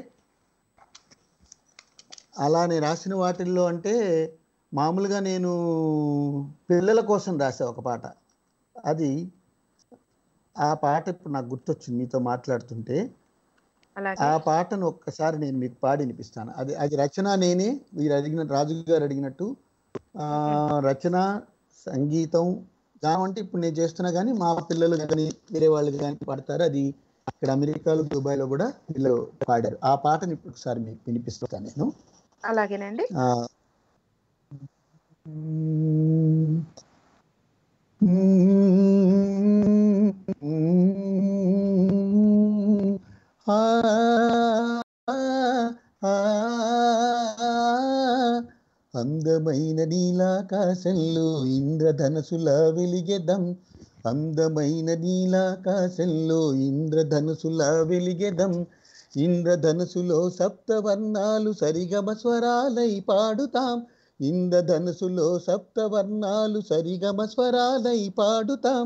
అలా నేను రాసిన వాటిల్లో అంటే మామూలుగా నేను పిల్లల కోసం రాసా ఒక పాట అది ఆ పాట ఇప్పుడు నాకు గుర్తొచ్చింది మీతో మాట్లాడుతుంటే అలాగే ఆ పాటను ఒక్కసారి నేను మీకు పాడి వినిపిస్తాను అది అది రచన నేనే మీరు అడిగిన రాజు గారు అడిగినట్టు ఆ, రచన సంగీతం అంటే ఇప్పుడు నేను చేస్తున్నా కానీ మా పిల్లలు కానీ వేరే వాళ్ళు కానీ పాడతారు అది ఇక్కడ అమెరికాలో దుబాయ్లో కూడా వీళ్ళు పాడారు ఆ పాటని ఇప్పుడు ఒకసారి మీకు వినిపిస్తాను నేను అలాగేనండి ఆ, మ్మ్. మ్మ్. ఆ, ఆ, అందమైన నీలాకాశంలో ఇంద్రధనసుల వెలిగెదం అందమైన నీలాకాశంలో ఇంద్రధనుసుల వెలిగెదం ఇంద్రధనుసులో సప్తవర్ణాలు సరిగమ స్వరాలై పాడుతాం ఇంద్రధనుసులో సప్తవర్ణాలు సరిగమ స్వరాలై పాడుతాం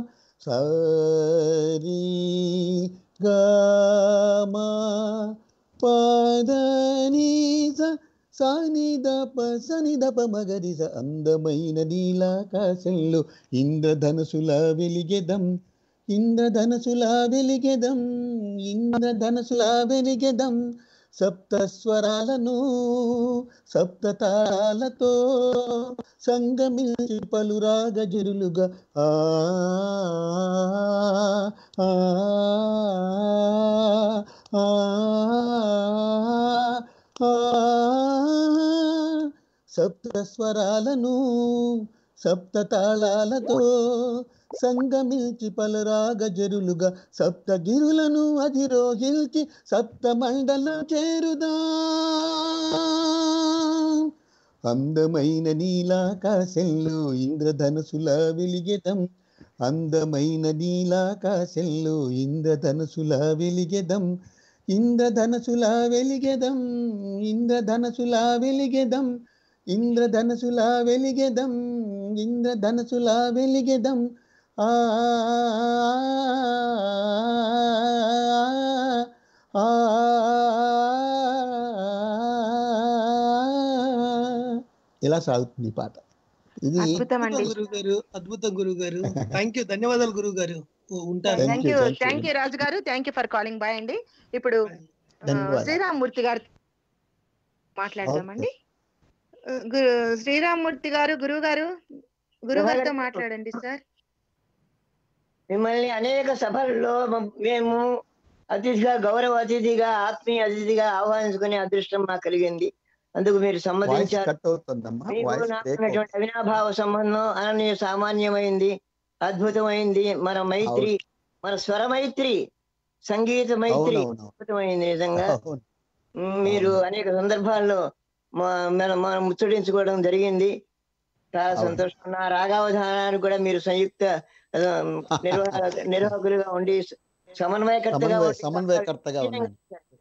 సరి గమ పదని సాని దప సని దప మగరిస అందమైన నీలాకాశంలో ఇంద్రధనుసుల వెలిగెదం ఇంద్రధనుసుల వెలిగెదం ఇంద్రధనుసుల వెలిగెదం సప్త స్వరాలను సప్త తాళాలతో సంగమించి పలు రాగజరులుగా ఆ ఆ, ఆ, ఆ, సప్త స్వరాలను సప్త తాళాలతో సంగమిల్చి పలరాగజరులుగా సప్తగిరులను అధిరోహిల్చి సప్త మండల చేరుదా అందమైన నీలాకాశంలో ఇంద్రధనుసుల వెలిగెదం అందమైన నీలాకాశంలో ఇంద్రధనుసుల వెలిగెదం ఇంద్రధనుసుల వెలిగెదం ఇంద్రధనుసుల వెలిగెదం ఇంద్రధనుసుల వెలిగెదం ఇంద్రధనుసుల వెలిగెదం ఆ ఆ, ఇలా సాగుతుంది ఈ పాట ఇది అద్భుతం అండి గురువు గారు అద్భుతం గురువు గారు థ్యాంక్ యూ ధన్యవాదాలు గురువు గారు ఉంటాను Thank thank you, you thank you. Thank you Raju garu thank you for calling bye అండి ఇప్పుడు ఆ, ధన్యవాదాలు. శ్రీరామ్మూర్తి గారు మాట్లాడదామండి గు- శ్రీరామ్మూర్తి గారు గురువు గారు గురువు గారితో మాట్లాడండి సార్ మిమ్మల్ని అనేక సభల్లో మ- మేము అతిథిగా గౌరవ అతిథిగా ఆత్మీయ అతిథిగా ఆహ్వానించుకునే అదృష్టం మాకు కలిగింది అందుకు మీరు వాయిస్ సమ్మతించారు కట్ అవుతుందమ్మా మీకు వాయిస్ నాకు బ్రేక్ ఉన్నటువంటి అవినాభావ సంబంధం అనన్య సామాన్యమైంది అద్భుతమైంది మన మైత్రి మన స్వర మైత్రి సంగీత మైత్రి అవునవును అద్భుతమైంది నిజంగా అవును మ్, మీరు అవును. అనేక సందర్భాల్లో మా- మనం మనం ముచ్చటించుకోవడం జరిగింది చాలా అవును. సంతోషం నా రాగావధానానికి కూడా మీరు సంయుక్త ఆ, నిర్వాహ నిర్వాహకులుగా ఉండి సమన్వయకర్తగా సమన్వయ ఉండి సమన్వయకర్తగా ఉన్నాను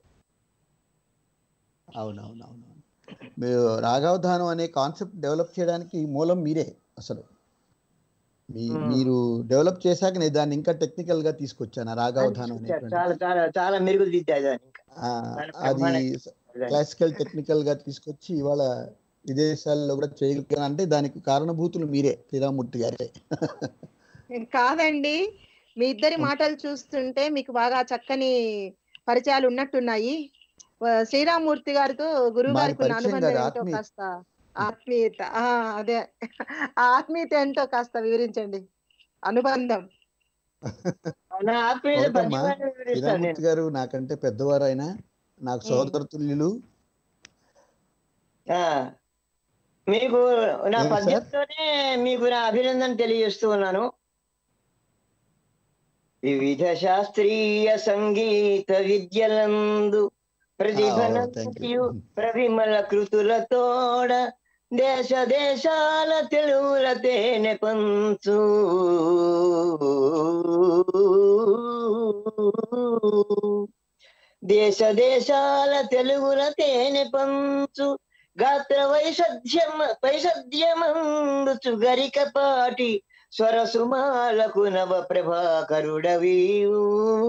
అవునవునవును మీరు రాగావధానం అనే కాన్సెప్ట్ డెవలప్ చేయడానికి మూలం మీరే అసలు మీ Hmm. మీరు డెవలప్ చేశాక నేను దాన్ని ఇంకా టెక్నికల్ గా తీసుకొచ్చాను ఆ రాగావధానం అనేటువంటి చాలా చాలా చాలా మెరుగుదిద్దాయి దాన్ని ఇంకా. ఆ, చాలా అది బ్రహ్మాండంగా క్లాసికల్ టెక్నికల్ గా తీసుకొచ్చి ఇవాళ విదేశాల్లో కూడా చేయగలిగాను అంటే దానికి కారణభూతులు మీరే శ్రీరామూర్తి గారే కాదండి మీ ఇద్దరి మాటలు చూస్తుంటే మీకు బాగా చక్కని పరిచయాలు ఉన్నట్టున్నాయి ఆ, శ్రీరామ్మూర్తి గారితో గురువు మాది గారికి ఉన్న పరిచయం అనుబంధం కాదు, ఏంటో ఆత్మీయత. కాస్త ఆత్మీయత ఆ అదే ఆ ఆత్మీయత ఏంటో కాస్త వివరించండి అనుబంధం నా ఆత్మీయత అవునమ్మా. పద్యమాలను వివరిస్తాను నేను శ్రీరామూర్తి గారు నాకంటే పెద్దవారు ఆయన నాకు సోదర తుల్యులు ఆ, మీకు నా ఏం సార్? పద్యంతోనే మీకు నా అభినందన తెలియజేస్తూ ఉన్నాను వివిధ శాస్త్రీయ సంగీత విద్యలందు ప్రతిభనంతియు ప్రవిమల కృతులతోడ దేశ దేశాల తెలుగుల తేనె పంచు దేశ దేశాల తెలుగుల తేనె పంచు గాత్ర వైషధ్యం వైషధ్యమందుచు గరికపాటి స్వరసుమాలకు నవ ప్రభాకరుడవీవు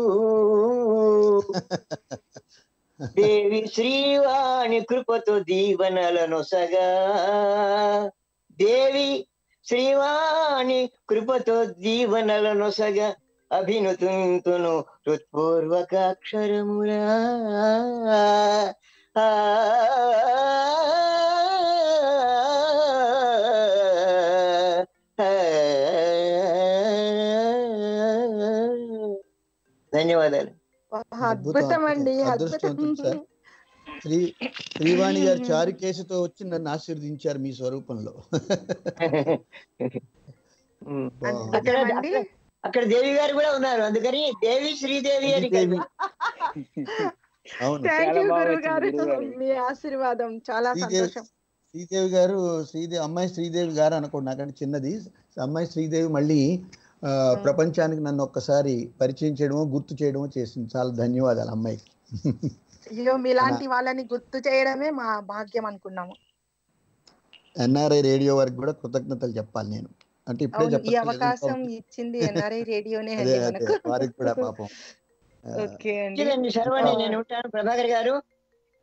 దేవి శ్రీవాణి కృపతో దీవనలను సగా దేవి శ్రీవాణి కృపతో దీవనలను సగా అభినుతుంతును హృత్పూర్వక అక్షరములా ఆ ధన్యవాదాలు అద్భుతం అండి అదృష్టం అద్భుతం సార్. శ్రీ శ్రీవాణి గారు చారు కేసుతో వచ్చి నన్ను ఆశీర్వదించారు మీ స్వరూపంలో ఉమ్. బాగుంది. అక్కడ అద్భుతం అండి అక్కడ- అక్కడ దేవి గారు కూడా ఉన్నారు అందుకని దేవి శ్రీదేవి అని శ్రీదేవి. అవును థ్యాంక్ చాలా యూ బాగా గురువు వచ్చింది గారు గురువు గారు. మీ ఆశీర్వాదం చాలా శ్రీదేవి సంతోషం శ్రీదేవి గారు శ్రీదేవి అమ్మాయి శ్రీదేవి గారు అనుకోండి నాకంటే చిన్నది అమ్మాయి శ్రీదేవి మళ్ళీ ఆ, ప్రపంచానికి నన్ను ఒక్కసారి పరిచయం చేయడమో గుర్తు చేయడమో చేసింది చాలా ధన్యవాదాలు అమ్మాయికి అయ్యో మీలాంటి వాళ్ళని గుర్తు చేయడమే మా భాగ్యం అనుకున్నాము ఎన్ఆర్ఐ రేడియో వారికి కూడా కృతజ్ఞతలు చెప్పాలి నేను అంటే ఇప్పుడే అవును ఈ చెప్పట్లేదు, అవకాశం ఇంకా ఇచ్చింది ఎన్ఆర్ఐ రేడియోనే అదే అండి అదే మనకు వారికి కూడా పాపం ఆ, ఓకే అండి మంచిదండి శర్వాణి నేను ఉంటాను ప్రభాకర్ గారు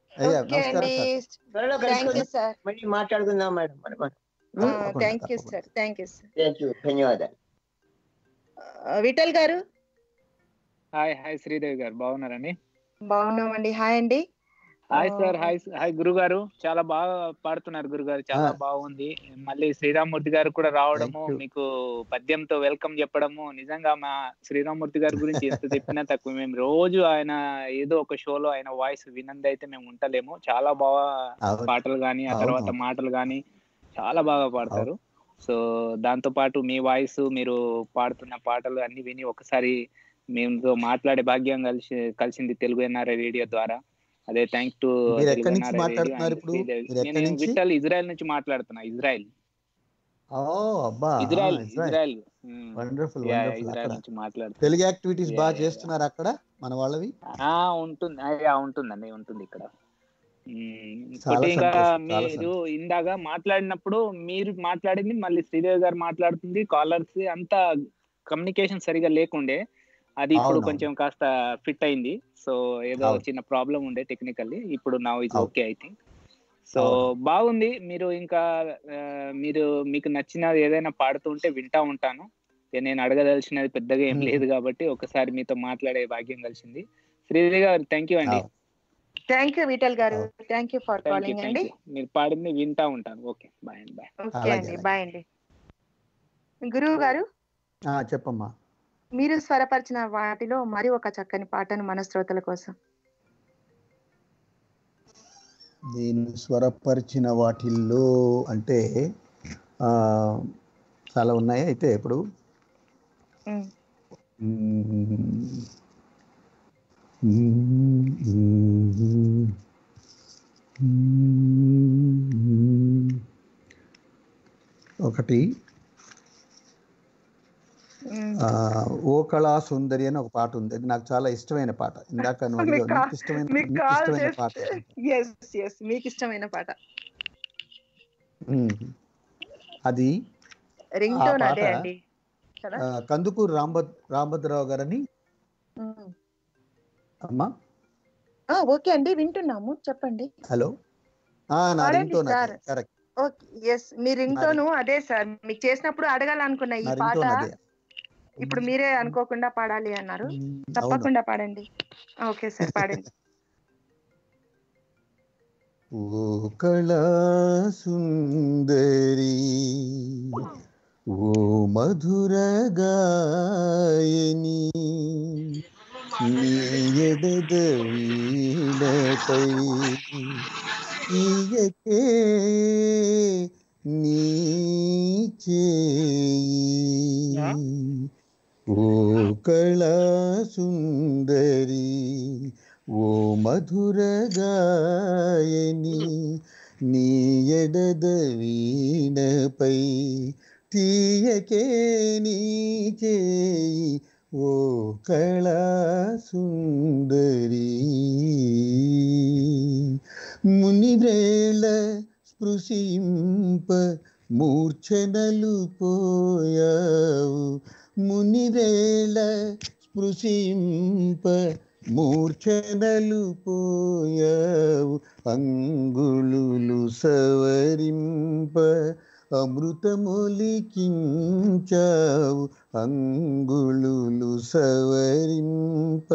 అయ్యా ఓకే నమస్కారం అండి సార్ త్వరలో థ్యాంక్ యూ కలుసుకుందాం సార్ మళ్ళీ మాట్లాడుకుందాం మేడం మనం తప్పకుండా, థ్యాంక్ యూ తప్పకుండా. Sir thank you sir thank you ధన్యవాదాలు విఠల్ గారు హాయ్ హాయ్ శ్రీదేవి గారు బాగున్నారండి బాగున్నామండి హాయ్ అండి హాయ్ ఆ, సార్ హాయ్ హాయ్ గురుగారు చాలా బాగా పాడుతున్నారు గురుగారు చాలా ఆ. బాగుంది మళ్ళీ శ్రీరామూర్తి గారు కూడా రావడము Thank you. మీకు పద్యంతో వెల్కమ్ చెప్పడము నిజంగా మా శ్రీరామూర్తి గారి గురించి ఎంత చెప్పినా తక్కువ మేము రోజు ఆయన ఏదో ఒక షోలో ఆయన వాయిస్ వినంది అయితే మేము ఉంటలేము చాలా బాగా అవును. పాటలు కానీ ఆ అవును. తర్వాత మాటలు కానీ చాలా బాగా పాడతారు సో దాంతో పాటు మీ వాయిస్ మీరు పాడుతున్న పాటలు అన్ని విని ఒకసారి మీతో మాట్లాడే భాగ్యం కలిసి కలిసింది తెలుగు ఎన్ఆర్ఐ రేడియో ద్వారా అదే థ్యాంక్ టు మీరు ఎక్కడి నుంచి మాట్లాడుతున్నారు ఇప్పుడు? మీరు ఎక్కడి నేను నుంచి? విఠల్ ఇజ్రాయెల్ నుంచి మాట్లాడుతున్నా ఇజ్రాయెల్ ఓ అబ్బా Israel Israel Israel wonderful yeah, wonderful Israel అక్కడ నుంచి మాట్లాడుతున్నా తెలుగు యాక్టివిటీస్ Yeah, బాగా yeah, చేస్తున్నారు అక్కడ మన వాళ్ళవి ఆ ఉంటుంది ఆ, యా, ఉంటుందండి ఉంటుంది ఇక్కడ మ్మ్. చాలా ఇంకోటి ఇంకా సంతోషం, చాలా మీరు ఇందాక మాట్లాడినప్పుడు మీరు మాట్లాడింది మళ్ళీ శ్రీదేవి గారు మాట్లాడుతుంది కాలర్స్ అంతా కమ్యూనికేషన్ సరిగా లేకుండే అది ఇప్పుడు అవునవును. కొంచెం కాస్త ఫిట్ అయింది సో ఏదో అవును. చిన్న ప్రాబ్లం ఉండే టెక్నికల్లీ ఇప్పుడు నా ఇస్ అవును. ఓకే ఐ థింక్ సో అవును. బాగుంది మీరు ఇంకా ఆ, మీరు మీకు నచ్చినది ఏదైనా పాడుతూ ఉంటే వింటా ఉంటాను ఇక నేను అడగదలిచినది పెద్దగా ఏం మ్మ్. లేదు కాబట్టి ఒకసారి మీతో మాట్లాడే భాగ్యం కలిసింది శ్రీదేవి గారు థ్యాంక్ యూ అండి అవును. Thank you Vittal garu okay. Thank you for thank you calling thank అండి యూ మీరు పాడింది వింటా ఉంటాను ఓకే బాయ్ అండి బాయ్ ఓకే అలాగే, అండి అలాగే. బాయ్ అండి గురువు గారు ఆ, చెప్పమ్మా మీరు స్వరపరిచిన వాటిలో మరి ఒక చక్కని పాటను మన శ్రోతల కోసం నేను స్వరపరిచిన వాటిల్లో అంటే ఆ, చాలా ఉన్నాయి అయితే ఇప్పుడు ఉమ్, ఒకటి ఉమ్. ఆ, ఓ కళా సుందరి అని ఒక పాట ఉంది అది నాకు చాలా ఇష్టమైన పాట ఇందాక నువ్వు మీకు అడిగావు, కా- నీకు ఇష్టమైన మీకు నీకు కాల్ ఇష్టమైన పాట చేస్తే ఎస్ ఎస్ మీకు ఇష్టమైన పాట ఉమ్. అది రింగ్ ఆ టోన్ పాట అదే అండి కదా ఆ, కందుకూరు రాంభద్ రాంభద్రరావు గారని ఉమ్. అమ్మా ఆ, ఓకే అండి వింటున్నాము చెప్పండి హలో ఆ, నా పాడండి రింగ్టోన్ సార్. అదే కరెక్ట్ ఓకే ఎస్ మీ రింగ్ నా టోన్ అదే సార్ మీకు చేసినప్పుడు అడగాలనుకున్నా ఈ నా పాట రింగ్టోన్ అదే ఇప్పుడు మీరే అనుకోకుండా పాడాలి అన్నారు ఉమ్, అవును తప్పకుండా పాడండి ఓకే సార్ పాడండి ఓ కళా సుందరి ఓ మధుర గాయని నీ ఎడద వీణపై ఈయకే నీ చేయి ఓ కళా సుందరి ఓ మధుర గాయని నీ ఎడద వీణపై తీయకే నీ చేయి ఓ కళా సుందరి మునివేళ స్పృశింప మూర్ఛనలు పోయావు మునివేళ స్పృశింప మూర్ఛనలు పోయావు అంగుళులు సవరింప అమృతములికించావు అంగుళులు సవరింప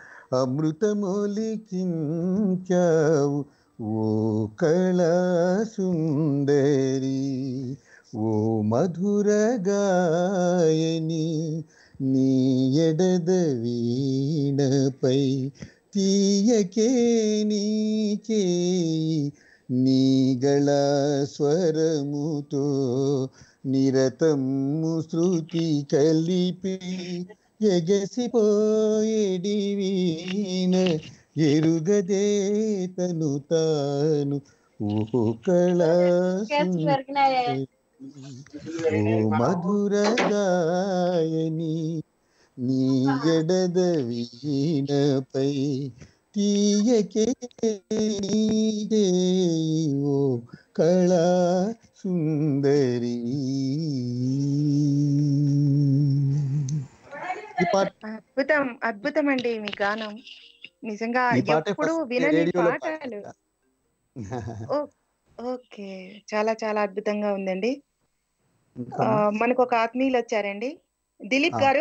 అమృతములికించావు ఓ కళా సుందరి ఓ మధుర గాయని నీ ఎడద వీణపై తీయకే నీ చేయి నీ గళ స్వరముతో నిరతము శృతి కలిపి ఎగసిపోయేడి వీణ ఎరుగదే తను తాను ఓ కళా సుందరి. ఓ మధుర గాయని నీ ఎడద వీణపై తీయకే నీ చేయి ఓ కళా సుందరి ఈ పాట అద్భుతం అద్భుతం అండి మీ గానం నిజంగా ఈ పాటే ఎప్పుడు first వినని రేడియోలో పాటలు పాడా. ఓకే చాలా చాలా అద్భుతంగా ఉందండి ఇంకా ఆ, మనకు ఒక ఆత్మీయులు వచ్చారండి దిలీప్ ఆ. గారు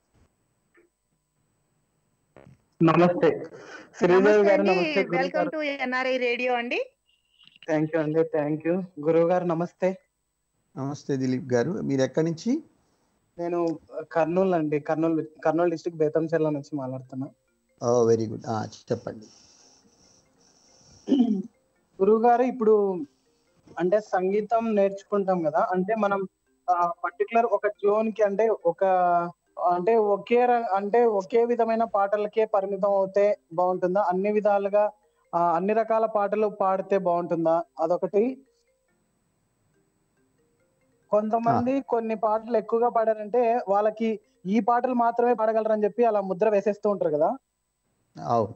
నమస్తే శ్రీదేవి నమస్తే గారు అండి నమస్తే గురువు వెల్కమ్ గారు టు ఎన్ఆర్ఐ రేడియో అండి థ్యాంక్ యూ అండి థ్యాంక్ యూ గురువు గారు నమస్తే నమస్తే దిలీప్ గారు మీరు ఎక్కడి నుంచి నేను కర్నూలు అండి కర్నూలు కర్నూలు డిస్టిక్ బేతంచెర్ల నుంచి మాట్లాడుతున్నా ఓ వెరీ గుడ్ చెప్పండి గురువు గారు ఇప్పుడు అంటే సంగీతం నేర్చుకుంటాం కదా అంటే మనం పర్టికులర్ ఒక జోన్ కి అంటే ఒక అంటే ఒకే ర- అంటే ఒకే విధమైన పాటలకే పరిమితం అవుతే బాగుంటుందా అన్ని విధాలుగా ఆ, అన్ని రకాల పాటలు పాడితే బాగుంటుందా అదొకటి కొంతమంది కొన్ని పాటలు ఎక్కువగా పాడారంటే వాళ్ళకి ఈ పాటలు మాత్రమే పాడగలరని చెప్పి అలా ముద్ర వేసేస్తూ ఉంటారు కదా అవును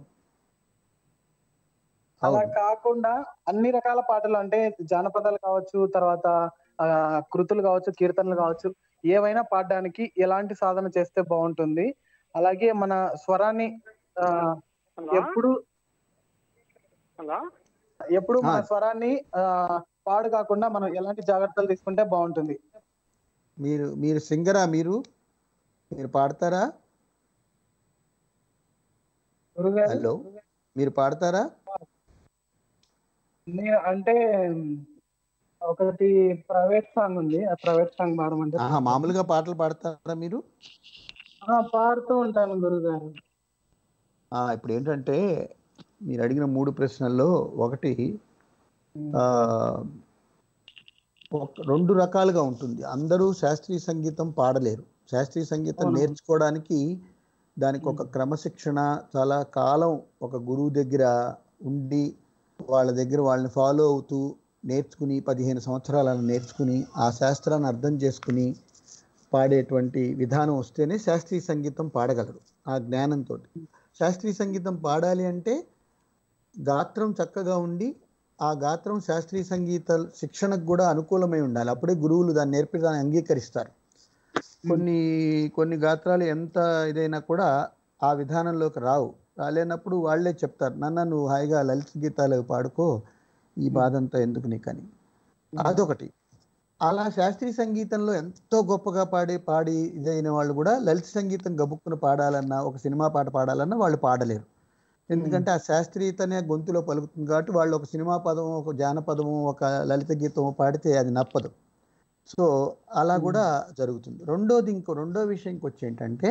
అలా అవును కాకుండా అన్ని రకాల పాటలు అంటే జానపదాలు కావచ్చు తర్వాత ఆ, కృతులు కావచ్చు కీర్తనలు కావచ్చు ఏవైనా పాడడానికి ఎలాంటి సాధన చేస్తే బాగుంటుంది అలాగే మన స్వరాన్ని ఆ, ఎప్పుడు హలో ఎప్పుడు మన ఆ. స్వరాన్ని ఆ, పాడు కాకుండా మనం ఎలాంటి జాగ్రత్తలు తీసుకుంటే బాగుంటుంది మీరు మీరు సింగరా మీరు మీరు పాడతారా గురుగారు హలో మీరు పాడతారా నే- అంటే ఒకటి ప్రైవేట్ సాంగ్ ఉంది ఆ ప్రైవేట్ సాంగ్ పాడమంటే ఆహా మామూలుగా పాటలు పాడతారా మీరు ఆ, పాడుతూ ఉంటాను గురుగారు ఆ, ఇప్పుడు ఏంటంటే మీరు అడిగిన మూడు ప్రశ్నల్లో ఒకటి ఆ, ఒక- రెండు రకాలుగా ఉంటుంది అందరూ శాస్త్రీయ సంగీతం పాడలేరు శాస్త్రీయ సంగీతం అవును. నేర్చుకోవడానికి దానికి ఒక క్రమశిక్షణ చాలా కాలం ఒక గురువు దగ్గర ఉండి వాళ్ళ దగ్గర వాళ్ళని ఫాలో అవుతూ నేర్చుకుని పదిహేను సంవత్సరాలను నేర్చుకుని ఆ శాస్త్రాన్ని అర్థం చేసుకుని పాడేటువంటి విధానం వస్తేనే శాస్త్రీయ సంగీతం పాడగలరు ఆ జ్ఞానంతో శాస్త్రీయ సంగీతం పాడాలి అంటే గాత్రం చక్కగా ఉండి ఆ గాత్రం శాస్త్రీయ సంగీత శిక్షణకు కూడా అనుకూలమై ఉండాలి అప్పుడే గురువులు దాన్ని నేర్పడానికి అంగీకరిస్తారు కొన్ని కొన్ని గాత్రాలు ఎంత ఇదైనా కూడా ఆ విధానంలోకి రావు రాలేనప్పుడు వాళ్ళే చెప్తారు నాన్న నువ్వు హాయిగా లలిత గీతాలు పాడుకో ఈ బాధ అంతా ఎందుకు నీకని అదొకటి అలా శాస్త్రీయ సంగీతంలో ఎంతో గొప్పగా పాడి పాడి ఇదైన వాళ్ళు కూడా లలిత సంగీతం గబుక్కున పాడాలన్నా ఒక సినిమా పాట పాడాలన్నా వాళ్ళు పాడలేరు ఎందుకంటే ఆ శాస్త్రీయతనే గొంతులో పలుకుతుంది కాబట్టి వాళ్ళు ఒక సినిమా పదము ఒక జానపదము ఒక లలిత గీతము పాడితే అది నప్పదు సో అలా కూడా జరుగుతుంది రెండోది ఇంకో రెండో విషయంకి వచ్చి ఏంటంటే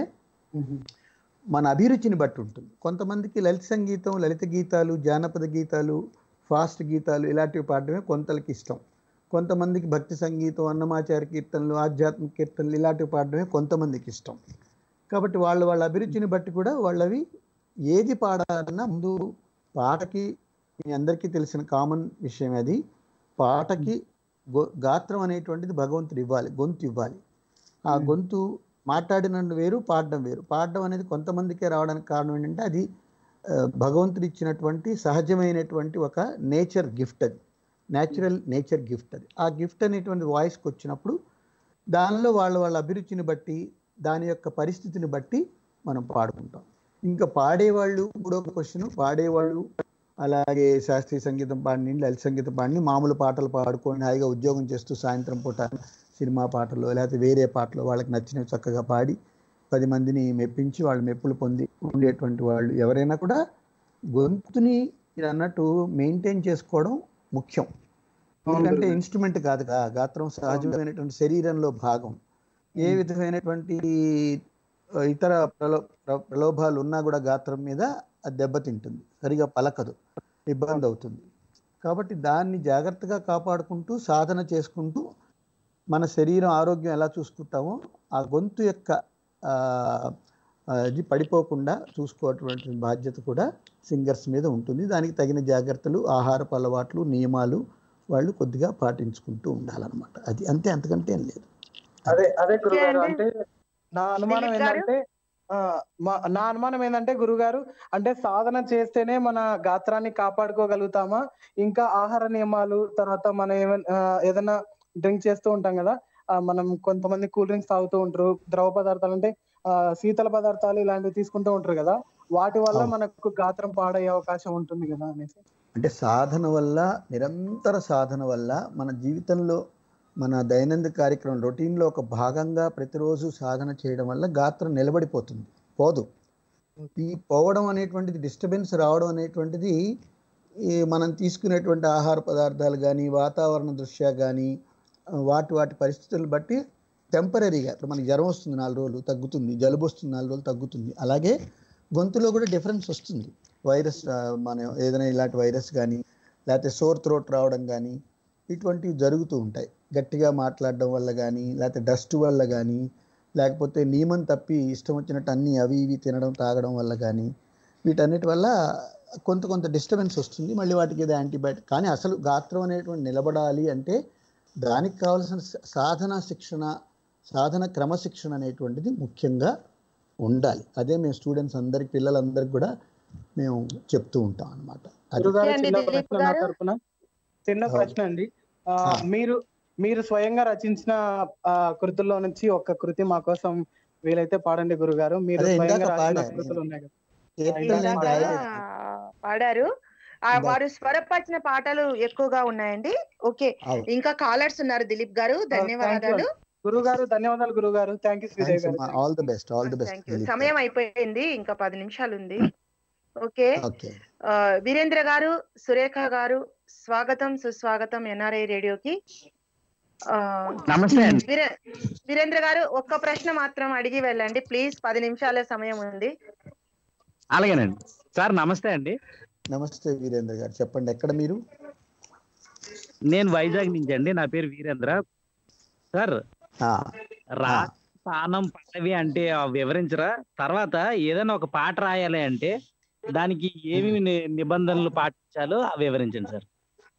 మన అభిరుచిని బట్టి ఉంటుంది కొంతమందికి లలిత సంగీతం లలిత గీతాలు జానపద గీతాలు ఫాస్ట్ గీతాలు ఇలాంటివి పాడడమే కొంతలకి ఇష్టం కొంతమందికి భక్తి సంగీతం అన్నమాచార కీర్తనలు ఆధ్యాత్మిక కీర్తనలు ఇలాంటివి పాడడమే కొంతమందికి ఇష్టం కాబట్టి వాళ్ళ వాళ్ళ అభిరుచిని బట్టి కూడా వాళ్ళవి ఏది పాడాలన్నా ముందు పాటకి మీ అందరికీ తెలిసిన కామన్ విషయం అది పాటకి గొ- గాత్రం అనేటువంటిది భగవంతుడు ఇవ్వాలి గొంతు ఇవ్వాలి ఆ గొంతు మాట్లాడిన వేరు పాడడం వేరు పాడడం అనేది కొంతమందికే రావడానికి కారణం ఏంటంటే అది ఆ, భగవంతుడు ఇచ్చినటువంటి సహజమైనటువంటి ఒక నేచర్ గిఫ్ట్ అది న్యాచురల్ నేచర్ గిఫ్ట్ అది ఆ గిఫ్ట్ అనేటువంటి వాయిస్కి వచ్చినప్పుడు దానిలో వాళ్ళ వాళ్ళ అభిరుచిని బట్టి దాని యొక్క పరిస్థితిని బట్టి మనం పాడుకుంటాం ఇంకా పాడేవాళ్ళు కూడా ఒక క్వశ్చన్ పాడేవాళ్ళు అలాగే శాస్త్రీయ సంగీతం పాడిని లలిత సంగీతం పాడిని మామూలు పాటలు పాడుకొని హాయిగా ఉద్యోగం చేస్తూ సాయంత్రం పూట సినిమా పాటలు లేకపోతే వేరే పాటలు వాళ్ళకి నచ్చినవి చక్కగా పాడి పది మందిని మెప్పించి వాళ్ళు మెప్పులు పొంది ఉండేటువంటి వాళ్ళు ఎవరైనా కూడా గొంతుని మీరు అన్నట్టు మెయింటైన్ చేసుకోవడం ముఖ్యం ఎందుకంటే ఇన్స్ట్రుమెంట్ కాదు కదా గాత్రం సహజమైనటువంటి శరీరంలో భాగం ఏ విధమైనటువంటి ఆ, ఇతర ప్రలో ప్ర- ప్రలోభాలు ఉన్నా కూడా గాత్రం మీద అది దెబ్బతింటుంది సరిగా పలకదు ఇబ్బంది అవుతుంది కాబట్టి దాన్ని జాగ్రత్తగా కాపాడుకుంటూ సాధన చేసుకుంటూ మన శరీరం ఆరోగ్యం ఎలా చూసుకుంటామో ఆ గొంతు యొక్క ఆ, ఆ, ఇది పడిపోకుండా చూసుకోవటువంటి బాధ్యత కూడా సింగర్స్ మీద ఉంటుంది దానికి తగిన జాగ్రత్తలు ఆహారపు అలవాట్లు నియమాలు వాళ్ళు కొద్దిగా పాటించుకుంటూ ఉండాలన్నమాట అది అంతే అంతకంటే ఏం లేదు అదే అదే గురుగారు అండి. అంటే నా అనుమానం దిలీప్ గారు? ఏంటంటే ఆ, మా- నా అనుమానం ఏంటంటే గురుగారు అంటే సాధన చేస్తేనే మన గాత్రాన్ని కాపాడుకోగలుగుతామా ఇంకా ఆహార నియమాలు తర్వాత మనం ఏమైనా ఆ, ఏదైనా డ్రింక్ చేస్తూ ఉంటాం కదా ఆ, మనం కొంతమంది కూల్ డ్రింక్స్ తాగుతూ ఉంటారు ద్రవ పదార్థాలు అంటే ఆ, శీతల పదార్థాలు ఇలాంటివి తీసుకుంటూ ఉంటారు కదా వాటి వల్ల అవును. మనకు గాత్రం పాడయ్యే అవకాశం ఉంటుంది కదా అనేసి అంటే సాధన వల్ల నిరంతర సాధన వల్ల మన జీవితంలో మన దైనందిన కార్యక్రమం రొటీన్లో ఒక భాగంగా ప్రతిరోజు సాధన చేయడం వల్ల గాత్రం నిలబడిపోతుంది పోదు ఈ పోవడం అనేటువంటిది డిస్టర్బెన్స్ రావడం అనేటువంటిది ఈ మనం తీసుకునేటువంటి ఆహార పదార్థాలు కానీ వాతావరణ దృష్ట్యా కానీ వాటి వాటి పరిస్థితులను బట్టి టెంపరీగా ఇప్పుడు మనకి జ్వరం వస్తుంది నాలుగు రోజులు తగ్గుతుంది జలుబు వస్తుంది నాలుగు రోజులు తగ్గుతుంది అలాగే గొంతులో కూడా డిఫరెన్స్ వస్తుంది వైరస్ ఆ, మన ఏదైనా ఇలాంటి వైరస్ కానీ లేకపోతే సోర్ థ్రోట్ రావడం కానీ ఇటువంటివి జరుగుతూ ఉంటాయి గట్టిగా మాట్లాడడం వల్ల కానీ లేకపోతే డస్ట్ వల్ల కానీ లేకపోతే నియమం తప్పి ఇష్టం వచ్చినట్టు అన్ని అవి ఇవి తినడం తాగడం వల్ల కానీ వీటన్నిటి వల్ల కొంత కొంత డిస్టర్బెన్స్ వస్తుంది మళ్ళీ వాటికి ఏదో యాంటీబయాటిక్ కానీ అసలు గాత్రం అనేటువంటి నిలబడాలి అంటే దానికి కావాల్సిన స- సాధన శిక్షణ సాధన క్రమశిక్షణ అనేటువంటిది ముఖ్యంగా ఉండాలి అదే మేము స్టూడెంట్స్ అందరికి పిల్లలందరికీ కూడా మేము చెప్తూ ఉంటాం అనమాట అది గురుగారు అండి, చిన్న దిలీప్ ప్రశ్న నా గారు. తరపున చిన్న అవును. ప్రశ్న అండి ఆ, ఆ. మీరు మీరు స్వయంగా రచించిన ఆ, కృతుల్లో నుంచి ఒక కృతి మా కోసం వీలైతే పాడండి గురుగారు మీరు అదే ఇందాక స్వయంగా రాసిన పాడా. కృతులు ఉన్నాయి కదా కీర్తనలు ఇందాక నేను ఇందాక రాయలేదు. పాడారు ఆ, ఇందాక. వారు స్వరపరిచిన పాటలు ఎక్కువగా ఉన్నాయండి ఓకే అవును. ఇంకా కాలర్స్ ఉన్నారు దిలీప్ గారు ధన్యవాదాలు గురుగారు ధన్యవాదాలు గురుగారు thank you Sridevi garu all the best all the thank you best సమయం అయిపోయింది ఇంకా పది నిమిషాలు ఉంది ఓకే ఓకే ఆ, వీరేంద్ర గారు సురేఖ గారు స్వాగతం సుస్వాగతం ఎన్ఆర్ఐ రేడియోకి ఆ, నమస్తే అండి వీరే- వీరేంద్ర గారు ఒక్క ప్రశ్న మాత్రం అడిగి వెళ్ళండి ప్లీజ్ పది నిమిషాల సమయం ఉంది అలాగేనండి సార్ నమస్తే అండి నమస్తే వీరేంద్ర గారు చెప్పండి ఎక్కడ మీరు నేను వైజాగ్ నుంచి అండి నా పేరు వీరేంద్ర సార్ ఆ, రా ఆ. స్థానం పల్లవి అంటే ఆ వివరించరా తర్వాత ఏదైనా ఒక పాట రాయాలి అంటే దానికి ఏమేమి ని- నిబంధనలు పాటించాలో అవి వివరించండి సార్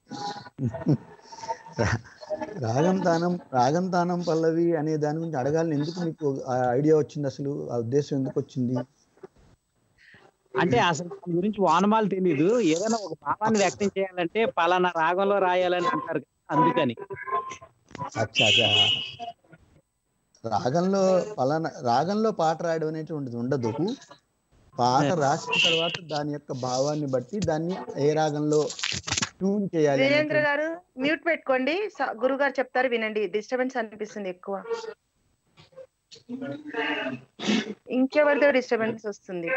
రా- రాగం తానం రాగం తానం పల్లవి అనే దాని గురించి అడగాలని ఎందుకు మీకు ఆ ఐడియా వచ్చింది అసలు ఆ ఉద్దేశం ఎందుకు వచ్చింది అంటే అసలు దాని గురించి వానమాలు తెలీదు ఏదైనా ఒక భావాన్ని వ్యక్తం చేయాలంటే పలానా రాగంలో రాయాలని అంటారు కదా, అందుకని అచ్చా అచ్చా రాగంలో పలానా రాగంలో పాట రాయడం అనేటువంటిది ఉండదు పాట రాసిన తర్వాత దాని యొక్క భావాన్ని బట్టి దాన్ని ఏ రాగంలో ట్యూన్ చేయాలి వీరేంద్ర అనేటువంటి- గారు మ్యూట్ పెట్టుకోండి స- గురువు గారు చెప్తారు వినండి డిస్టర్బెన్స్ అనిపిస్తుంది ఎక్కువ ఇంకెవరిదో డిస్టర్బెన్స్ వస్తుంది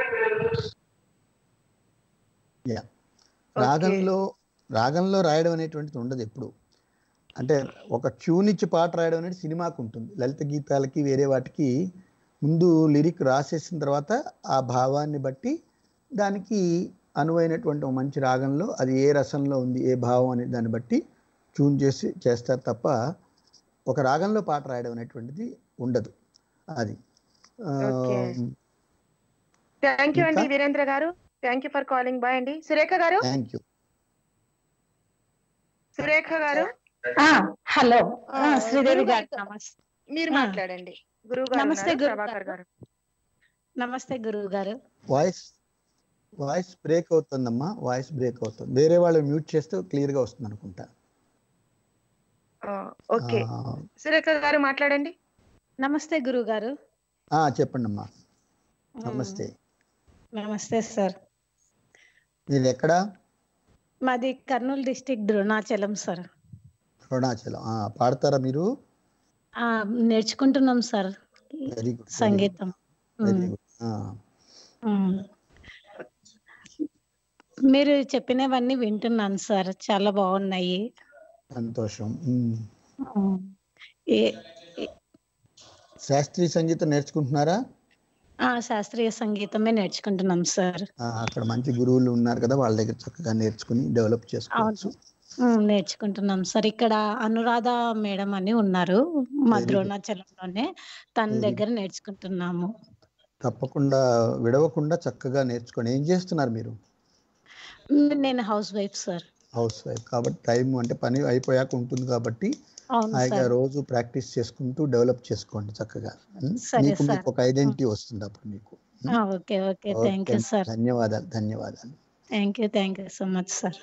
Yeah. రాగంలో రాగంలో రాయడం అనేటువంటిది ఉండదు ఎప్పుడు అంటే ఒక ట్యూన్ ఇచ్చి పాట రాయడం అనేది సినిమాకు ఉంటుంది లలిత గీతాలకి వేరే వాటికి ముందు లిరిక్ రాసేసిన తర్వాత ఆ భావాన్ని బట్టి దానికి అనువైనటువంటి ఒక మంచి రాగంలో అది ఏ రసంలో ఉంది ఏ భావం అనే దాన్ని బట్టి ట్యూన్ చేసి చేస్తారు తప్ప ఒక రాగంలో పాట రాయడం అనేటువంటిది ఉండదు అది Okay. థ్యాంక్ యూ అండి ఇంకా? Veerendra garu thank you for calling bye అండి సురేఖ గారు థ్యాంక్ యూ సురేఖ గారు ఆ, హలో ఆ, ఆ, శ్రీదేవి గురువు గారు గారితో- నమస్తే మీరు ఆ. మాట్లాడండి గురువు గారు నమస్తే ఉన్నారు, గురువు ప్రభాకర్ గారు. గారు నమస్తే గురువు గారు వాయిస్ వాయిస్ బ్రేక్ అవుతుందమ్మా వాయిస్ బ్రేక్ అవుతుంది వేరే వాళ్ళు మ్యూట్ చేస్తే క్లియర్ గా వస్తుంది అనుకుంటా ఆ, ఓకే ఆ, సురేఖ గారు మాట్లాడండి నమస్తే గురువు గారు ఆ, చెప్పండి అమ్మా నమస్తే నమస్తే సార్ మీరు ఎక్కడ మాది కర్నూలు డిస్టిక్ ద్రోణాచలం సార్ అరుణాచలం ఆ, పాడతారా మీరు ఆ, నేర్చుకుంటున్నాం సార్ వెరీ గుడ్ సంగీతం వెరీ ఉమ్, గుడ్ ఉమ్. మీరు చెప్పినవన్నీ వింటున్నాను సార్ చాలా బాగున్నాయి సంతోషం ఉమ్. ఉమ్. ఏ- ఏ- శాస్త్రీయ సంగీతం నేర్చుకుంటున్నారా ఆ, శాస్త్రీయ సంగీతమే నేర్చుకుంటున్నాం సార్ ఆ, అక్కడ మంచి గురువులు ఉన్నారు కదా వాళ్ళ దగ్గర చక్కగా నేర్చుకుని డెవలప్ చేసుకోవచ్చు ఉమ్, నేర్చుకుంటున్నాం సార్ ఇక్కడ అనురాధ మేడం అని ఉన్నారు మా Very good. ద్రోణాచలంలోనే తన Very దగ్గర నేర్చుకుంటున్నాము తప్పకుండా విడవకుండా చక్కగా నేర్చుకోండి ఏం చేస్తున్నారు మీరు ఉమ్, నేను house wife sir house wife కాబట్టి టైం అంటే పని అయిపోయాక ఉంటుంది కాబట్టి అవును హాయిగా సార్ రోజు ప్రాక్టీస్ చేసుకుంటూ డెవలప్ చేసుకోండి చక్కగా ఉం? సరే మీకు సార్. మీకు ఒక ఐడెంటిటీ వస్తుంది అప్పుడు మీకు ఉం? ఆ, okay okay thank okay you sir ధన్యవాదాలు ధన్యవాదాలు thank you thank you so much sir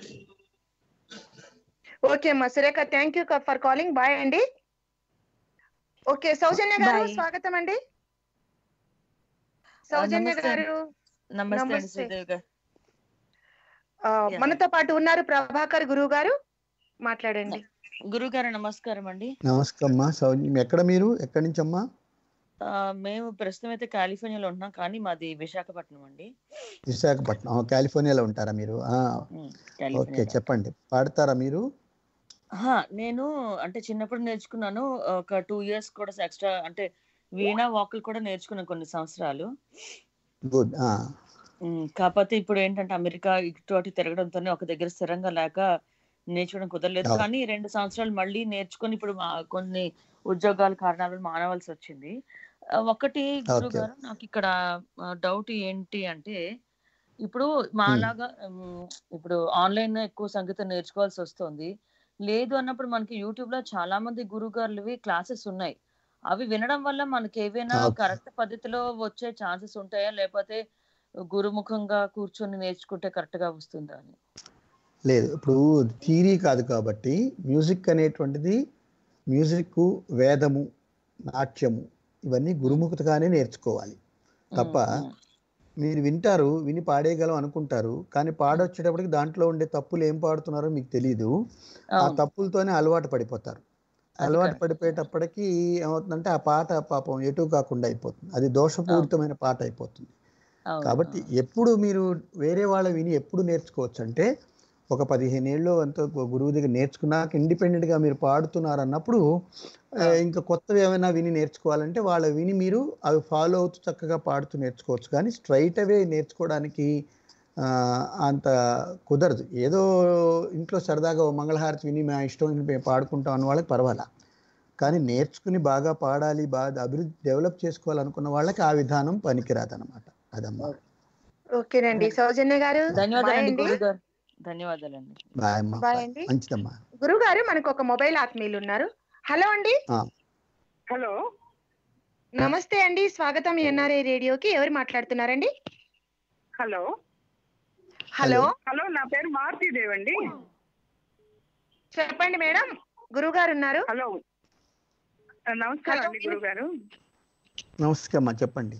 okay అమ్మా Surekha thank you for calling bye అండి ఓకే సౌజన్య గారు Bye. స్వాగతం అండి సౌజన్య నమస్తే. గారు నమస్తే అండి నమస్తే. శ్రీదేవి గారు ఆ, Yeah. మనతో పాటు ఉన్నారు ప్రభాకర్ గురువు గారు మాట్లాడండి గురువు గారు నమస్కారం అండి నమస్కారమ్మా సౌజన్యం ఎక్కడ మీరు ఎక్కడి నుంచి అమ్మా ఆ, మేము ప్రస్తుతం అయితే కాలిఫోర్నియాలో ఉంటున్నాం కానీ మాది విశాఖపట్నం అండి విశాఖపట్నం ఆ, కాలిఫోర్నియాలో ఉంటారా మీరు ఆ, ఉమ్, ఓకే కాలిఫోర్నియాలో చెప్పండి పాడతారా మీరు ఆహా, నేను అంటే చిన్నప్పుడు నేర్చుకున్నాను ఒక టూ ఇయర్స్ కూడా ఎక్స్ట్రా అంటే వీణా వాకులు కూడా నేర్చుకున్నాను కొన్ని సంవత్సరాలు గుడ్ ఉమ్, కాకపోతే ఇప్పుడు ఏంటంటే అమెరికా ఇటు అటు తిరగడంతోనే ఒక దగ్గర స్థిరంగా లేక నేర్చుకోవడం కుదరలేదు అవును. కానీ రెండు సంవత్సరాలు మళ్ళీ నేర్చుకొని ఇప్పుడు మా- కొన్ని ఉద్యోగాల కారణాల వల్ల మానవలసి వచ్చింది ఆ, ఒకటి గురువు ఓకే గారు నాకు ఇక్కడ డౌట్ ఏంటి అంటే ఇప్పుడు మాలాగా ఉమ్, ఇప్పుడు ఆన్లైన్ ఎక్కువ సంగీతం నేర్చుకోవాల్సి వస్తుంది లేదు అన్నప్పుడు మనకి యూట్యూబ్ లో చాలా మంది గురువు గారులవి క్లాసెస్ ఉన్నాయి అవి వినడం వల్ల మనకి ఏవైనా ఓకే కరెక్ట్ పద్ధతిలో వచ్చే ఛాన్సెస్ ఉంటాయా లేకపోతే గురుముఖంగా కూర్చొని నేర్చుకుంటే కరెక్ట్ గా వస్తుందా అని లేదు ఇప్పుడు థీరీ కాదు కాబట్టి మ్యూజిక్ అనేటువంటిది మ్యూజిక్ వేదము నాట్యము ఇవన్నీ గురుముఖతగానే నేర్చుకోవాలి తప్ప మీరు వింటారు విని పాడేయగలం అనుకుంటారు కానీ పాడొచ్చేటప్పటికి దాంట్లో ఉండే తప్పులు ఏం పాడుతున్నారో మీకు తెలియదు ఆ అవును తప్పులతోనే అలవాటు పడిపోతారు అది అలవాటు కరెక్ట్ పడిపోయేటప్పటికి ఏమవుతుందంటే ఆ పాట పాపం ఎటు కాకుండా అయిపోతుంది అది దోషపూరితమైన పాట అయిపోతుంది అవును కాబట్టి ఎప్పుడు మీరు వేరే వాళ్ళ విని ఎప్పుడు నేర్చుకోవచ్చు అంటే ఒక పదిహేను ఏళ్ళు అంత గురువు దగ్గర నేర్చుకున్నాక independent గా మీరు పాడుతున్నారు అన్నప్పుడు ఆ, ఇంకా కొత్తవి ఏమైనా విని నేర్చుకోవాలంటే వాళ్ళ విని మీరు అవి ఫాలో అవుతూ చక్కగా పాడుతూ నేర్చుకోవచ్చు కానీ స్ట్రైట్ అవే నేర్చుకోవడానికి ఆ, అంత కుదరదు ఏదో ఇంట్లో సరదాగా ఓ మంగళహారతి విని మా ఇష్టం వచ్చినట్టు మేము పాడుకుంటాం అన్న వాళ్ళకి పర్వాలా కానీ నేర్చుకుని బాగా పాడాలి బాగా అభివృద్ధి డెవలప్ చేసుకోవాలనుకున్న వాళ్ళకి ఆ విధానం పనికిరాదు అనమాట అదమ్మా ఓకేనండి సౌజన్య గారు బాయ్ ధన్యవాదాలండి అండి గురువు గారు ధన్యవాదాలండి బాయ్ అమ్మా బాయ్ బాయ్ అండి మంచిదమ్మా గురువు గారు మనకు ఒక మొబైల్ ఆత్మీయులు ఉన్నారు హలో అండి ఆ, హలో నమస్తే అండి స్వాగతం ఎన్ఆర్ఐ రేడియోకి ఎవరు మాట్లాడుతున్నారండి హలో హలో హలో హలో నా పేరు మారుతీదేవి అండి చెప్పండి మేడం గురువు గారు ఉన్నారు హలో ఆ, నమస్కారం హలో అండి గురువు గారు నమస్తే అమ్మా చెప్పండి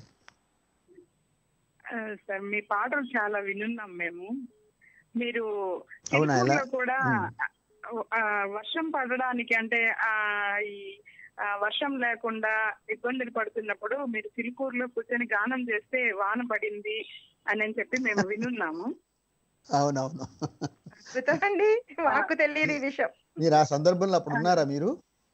సార్ మీ పాటలు చాలా వినున్నాం మేము మీరు అవునా ఎలా చిలుకూరులో కూడా ఉమ్. ఆ, వర్షం పడడానికి అంటే ఆ ఈ ఆ, వర్షం లేకుండా ఇబ్బందులు పడుతున్నప్పుడు మీరు చిలుకూరులో కూర్చొని గానం చేస్తే వాన పడింది అని అని చెప్పి మేము వినున్నాము అవునవును అద్భుతం అండి మాకు తెలియదు ఈ విషయం మీరు ఆ సందర్భంలో అప్పుడు ఉన్నారా మీరు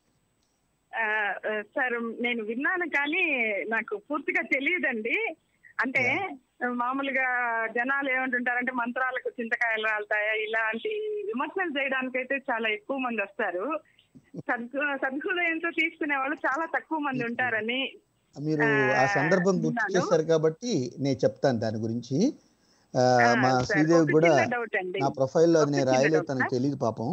ఆ, ఆ, సార్ నేను విన్నాను కానీ నాకు పూర్తిగా తెలియదండి అంటే మామూలుగా జనాలు ఏమంటుంటారంటే మంత్రాలకు చింతకాయలు రాలుతాయా ఇలాంటి విమర్శలు చేయడానికి అయితే చాలా ఎక్కువ మంది వస్తారు సద్ సద్హృదయంతో తీసుకునే వాళ్ళు చాలా తక్కువ మంది ఉంటారని మీరు ఆ, ఆ సందర్భం గుర్తు విన్నాను. చేశారు కాబట్టి నేను చెప్తాను దాని గురించి ఆ, ఆ, మా సార్, శ్రీదేవి ఒక కూడా చిన్న డౌట్ అండి నా ప్రొఫైల్లో అది ఒక నేను చిన్న రాయలేదు డౌట్ తనకు సార్. తెలియదు పాపం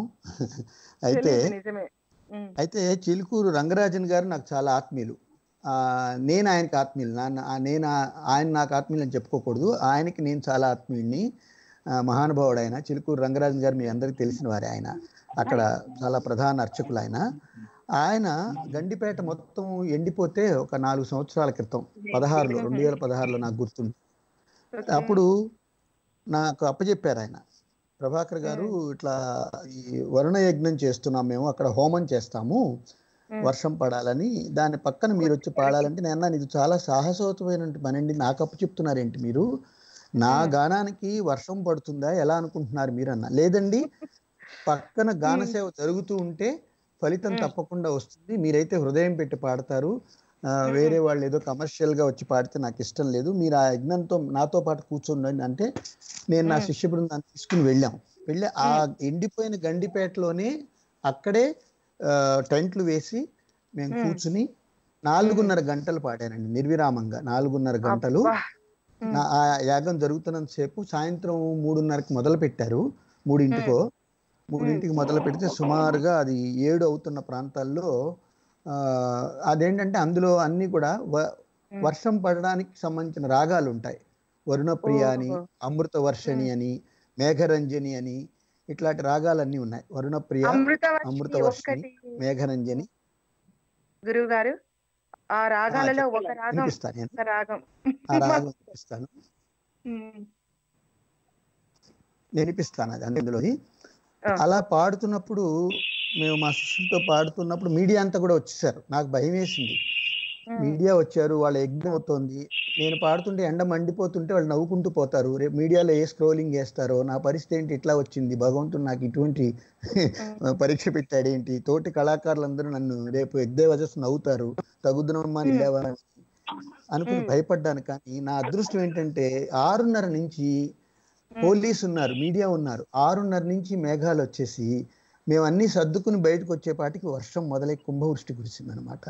అయితే తెలియదు నిజమే ఉమ్. అయితే చిలుకూరు రంగరాజన్ గారు నాకు చాలా ఆత్మీయులు ఆ, నేను ఆయనకి ఆత్మీయులు నా నా- నేను ఆ- ఆయన నాకు ఆత్మీయులు అని చెప్పుకోకూడదు ఆయనకి నేను చాలా ఆత్మీయుడిని ఆ, మహానుభావుడు ఆయన చిలుకూరు రంగరాజన్ గారు మీ అందరికీ తెలిసిన వారే ఆయన అక్కడ చాలా ప్రధాన అర్చకులు ఆయన ఆయన గండిపేట మొత్తం ఎండిపోతే ఒక నాలుగు సంవత్సరాల క్రితం పదహారులో రెండు వేల పదహారులో నాకు గుర్తుంది అప్పుడు నాకు అప్పచెప్పారు ఆయన ప్రభాకర్ గారు ఇట్లా ఈ వరుణ యజ్ఞం చేస్తున్నాం మేము అక్కడ హోమం చేస్తాము వర్షం పడాలని దాని పక్కన మీరు వచ్చి పాడాలంటే నేను అన్నాను ఇది చాలా సాహసోతమైన పనండి నాకు అప్పు చెప్తున్నారేంటి మీరు నా గానానికి వర్షం పడుతుందా ఎలా అనుకుంటున్నారు మీరు అన్న లేదండి పక్కన గాన సేవ జరుగుతూ ఉంటే ఫలితం తప్పకుండా వస్తుంది మీరైతే హృదయం పెట్టి పాడతారు ఆ, వేరే వాళ్ళు ఏదో కమర్షియల్ గా వచ్చి పాడితే నాకు ఇష్టం లేదు మీరు ఆ యజ్ఞంతో నాతో పాటు కూర్చోండి అంటే నేను నా శిష్య బృందాన్ని తీసుకుని వెళ్ళాం వెళ్ళి ఆ ఎండిపోయిన గండిపేటలోనే అక్కడే ఆ, టెంట్లు వేసి మేము కూర్చుని నాలుగున్నర గంటలు పాడానండి నిర్విరామంగా నాలుగున్నర గంటలు అబ్బా. నా ఆ యాగం జరుగుతున్నంత సేపు సాయంత్రం మూడున్నరకి మొదలు పెట్టారు మూడింటికో మూడింటికి మొదలు పెడితే సుమారుగా అది ఏడు అవుతున్న ప్రాంతాల్లో ఆ, అదేంటంటే అందులో అన్ని కూడా వ- వర్షం పడడానికి సంబంధించిన రాగాలు ఉంటాయి వరుణప్రియ అని ఓహో. అమృత వర్షణి అని మేఘరంజని అని ఇట్లాంటి రాగాలన్నీ ఉన్నాయి వరుణప్రియ అమృతవర్షిణి అమృత వర్షిణి ఒక్కటి మేఘరంజని గురువు గారు ఆ రాగాలలో ఒక చెప్పండి. రాగం వినిపిస్తాను నేను. ఒక రాగం ఆ రాగం వినిపిస్తాను ఉమ్. వినిపిస్తాను అది అందులోది ఆ. అలా పాడుతున్నప్పుడు మేము మా శిష్యులతో పాడుతున్నప్పుడు మీడియా అంతా కూడా వచ్చేసారు నాకు భయం వేసింది మీడియా వచ్చారు వాళ్ళ యజ్ఞం అవుతోంది నేను పాడుతుంటే ఎండ మండిపోతుంటే వాళ్ళు నవ్వుకుంటూ పోతారు రేపు మీడియాలో ఏ స్క్రోలింగ్ చేస్తారో నా పరిస్థితి ఏంటి ఇట్లా వచ్చింది భగవంతుడు నాకు ఇటువంటి పరీక్ష పెట్టాడు ఏంటి తోటి కళాకారులందరూ నన్ను రేపు ఎగ్దే వజస్ నవ్వుతారు తగుదనమ్మా నిలేవా అనుకుని మ్మ్. భయపడ్డాను కానీ నా అదృష్టం ఏంటంటే ఆరున్నర నుంచి పోలీస్ ఉన్నారు మీడియా ఉన్నారు ఆరున్నర నుంచి మేఘాలు వచ్చేసి మేము అన్ని సర్దుకుని బయటకు వచ్చేపాటికి వర్షం మొదలై కుంభవృష్టి కురిసింది అనమాట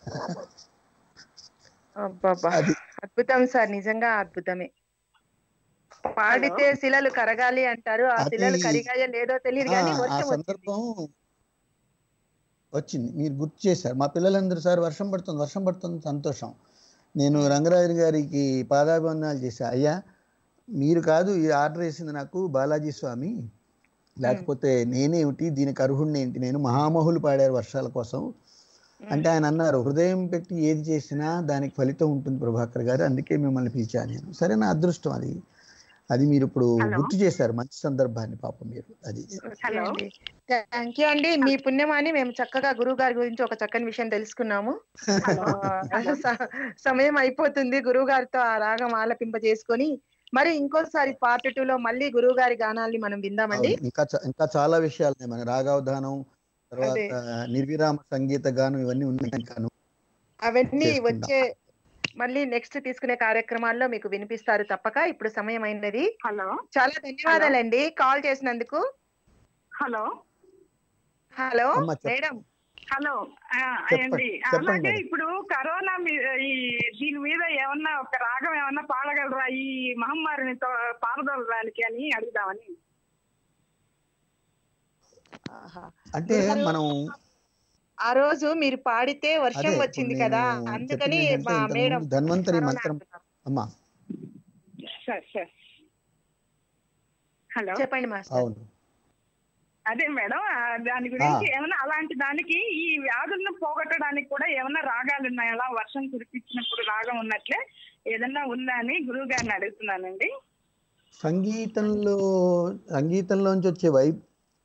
అబ్బబ్బా అద్భుతం సార్ నిజంగా అద్భుతమే పాడితే శిలలు కరగాలి అంటారు ఆ అది- శిలలు కరిగాయో లేదో తెలియదు కానీ ఆ వర్షం వచ్చింది సందర్భం వచ్చింది మీరు గుర్తు చేశారు మా పిల్లలందరూ సార్ వర్షం పడుతుంది వర్షం పడుతుంది సంతోషం నేను రంగరాజు గారికి పాదాభివందనాలు చేశా అయ్యా మీరు కాదు ఈ ఆర్డర్ వేసింది నాకు బాలాజీ స్వామి లేకపోతే నేనేమిటి దీనికి అర్హుడిని ఏంటి నేను మహామహులు పాడారు వర్షాల కోసం అంటే ఆయన అన్నారు హృదయం పెట్టి ఏది చేసినా దానికి ఫలితం ఉంటుంది ప్రభాకర్ గారు అందుకే మిమ్మల్ని పిలిచాను నేను సరే నా అదృష్టం అది అది మీరు ఇప్పుడు హలో. గుర్తు చేశారు మంచి సందర్భాన్ని పాపం మీరు అది హలో థ్యాంక్ యూ అండి మీ పుణ్యమాని మేము చక్కగా గురువు గారి గురించి ఒక చక్కని విషయం తెలుసుకున్నాము ఆ, స- సమయం అయిపోతుంది గురువు గారితో ఆ రాగం ఆలపింప చేసుకొని మరి ఇంకోసారి పార్ట్ టూ లో మళ్ళీ గురువు గారి గానాల్ని మనం విందామండి అవును. ఇంకా చ- ఇంకా చాలా విషయాలు ఉన్నాయి మన రాగావధానం తర్వాత నిర్విరామ సంగీత గానం ఇవన్నీ ఉన్నాయి ఇంకాను అవన్నీ చేసుకుందాం. వచ్చే మళ్ళీ నెక్స్ట్ తీసుకునే కార్యక్రమాల్లో మీకు వినిపిస్తారు తప్పక ఇప్పుడు సమయం అయినది హలో చాలా ధన్యవాదాలండి కాల్ చేసినందుకు హలో హలో అమ్మ, చెప్ప- మేడం హలో ఆ, చెప్పండి, అండి చెప్పండి అలాగే మేడం. ఇప్పుడు కరోనా మీ- ఈ దీని మీద ఏమన్నా ఒక రాగం ఏమన్నా పాడగలరా ఈ మహమ్మారిని తో- పారదోలడానికి అని అడుగుదామని ఆహా. అంటే గురుగారు, మనం ఆ రోజు మీరు పాడితే వర్షం అదే వచ్చింది ఇప్పుడు కదా నేను అందుకని చెప్పింది ఏంటంటే మా ఇంతకుముందు మేడం ధన్వంతరి కరోనా మంత్రం అంటున్నారు. అమ్మా సార్ సార్ హలో చెప్పండి మాస్టర్ అవును అదే మేడం ఆ, దాని గురించి ఆ. ఏమన్నా అలాంటి దానికి ఈ వ్యాధులను పోగొట్టడానికి కూడా ఏమన్నా రాగాలు ఉన్నాయా అలా వర్షం కురిపించినప్పుడు రాగం ఉన్నట్లే ఏదన్నా ఉందా అని గురువు గారిని అడుగుతున్నానండి సంగీతంలో సంగీతంలోంచి వచ్చే వైబ్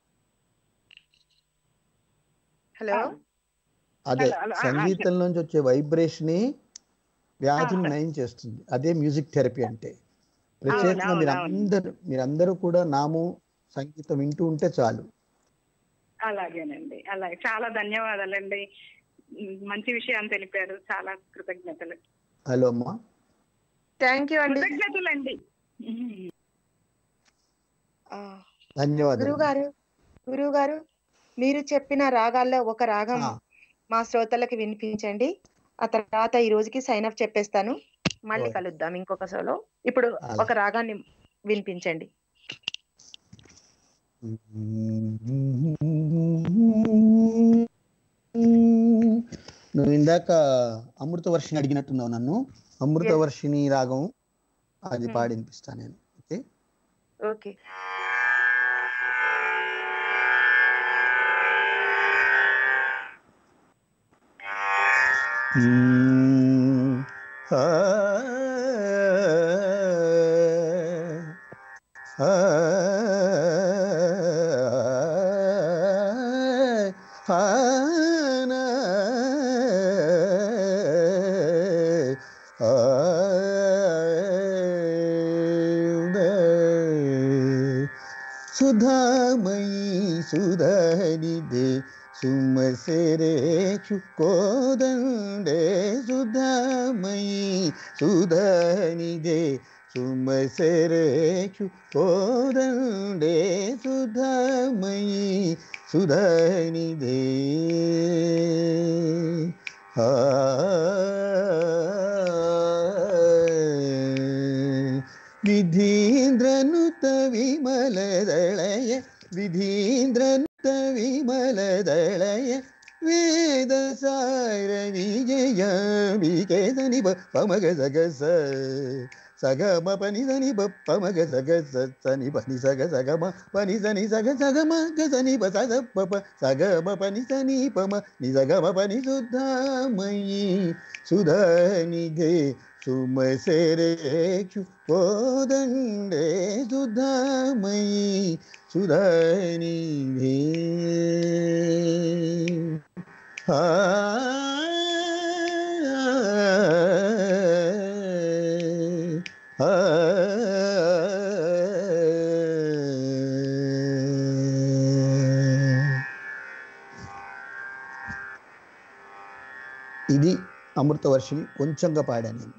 హలో అదే హలో, హలో, ఆ, ఆ, సంగీతంలోంచి వచ్చే వైబ్రేషనే వ్యాధులు ఆ. నయం చేస్తుంది అదే మ్యూజిక్ థెరపీ అంటే ప్రత్యేకంగా అవును, మీరు అవును. అందరూ మీరందరూ కూడా నాము సంగీతం వింటూ ఉంటే చాలు అలాగేనండి అలాగే చాలా ధన్యవాదాలండి ఉమ్, మంచి విషయాన్ని తెలిపారు చాలా కృతజ్ఞతలు హలో అమ్మా థ్యాంక్ యూ అండి కృతజ్ఞతలండి ఉమ్. ధన్యవాదాలు గురువు గారు గురువు గారు మీరు చెప్పిన రాగాల్లో ఒక రాగం ఆ. మా శ్రోతలకు వినిపించండి ఆ తర్వాత ఈ రోజుకి సైన్ అప్ చెప్పేస్తాను మళ్ళీ ఓ. కలుద్దాం ఇంకొక సోలో ఇప్పుడు అలాగే. ఒక రాగాన్ని వినిపించండి నువ్వు ఇందాక అమృత వర్షిని అడిగినట్టున్నావు నన్ను అమృత Yes. వర్షిని రాగం అది Hmm. పాడి వినిపిస్తాను నేను okay okay Hmm. Ah. Ah. Ah. సుధామయీ సుధనిదే సుమసరేక్షు కోదండే సుధామయీ సుధనిదే సుమసరేక్షు కోదండే సుధామయీ సుధనిదే ఆ ವಿಧೀಂದ್ರನುತ ವಿಮಲದಳಯ ವಿಧೀಂದ್ರನುತ ವಿಮಲದಳಯ ವೇದ ಸಾರ ವಿಜಯ ವಿಕೇತನಿ ಬ ಪಮಗ ಸಗ ಸ ಸಗ ಮ ಪನಿ ಸನಿ ಬ ಪಮಗ ಸಗ ಸ ಸನಿ ಪನಿ ಸಗ ಸಗ ಮ ಪನಿ ಸನಿ ಸಗ ಸಗ ಮ ಗ ಸನಿ ಬ ಸಗ ಪ ಪ ಸಗ ಮ ಪನಿ ಸನಿ ಪ ಮ ನಿ ಸಗ ಮ ಪನಿ ಸುಧಾಮಯಿ ಸುಧನಿಧೆ సుమసరేక్షు కోదండే సుధామయి సుధాని ఆ ఆ ఇది అమృత వర్షిణి కొంచెంగా పాడాను నేను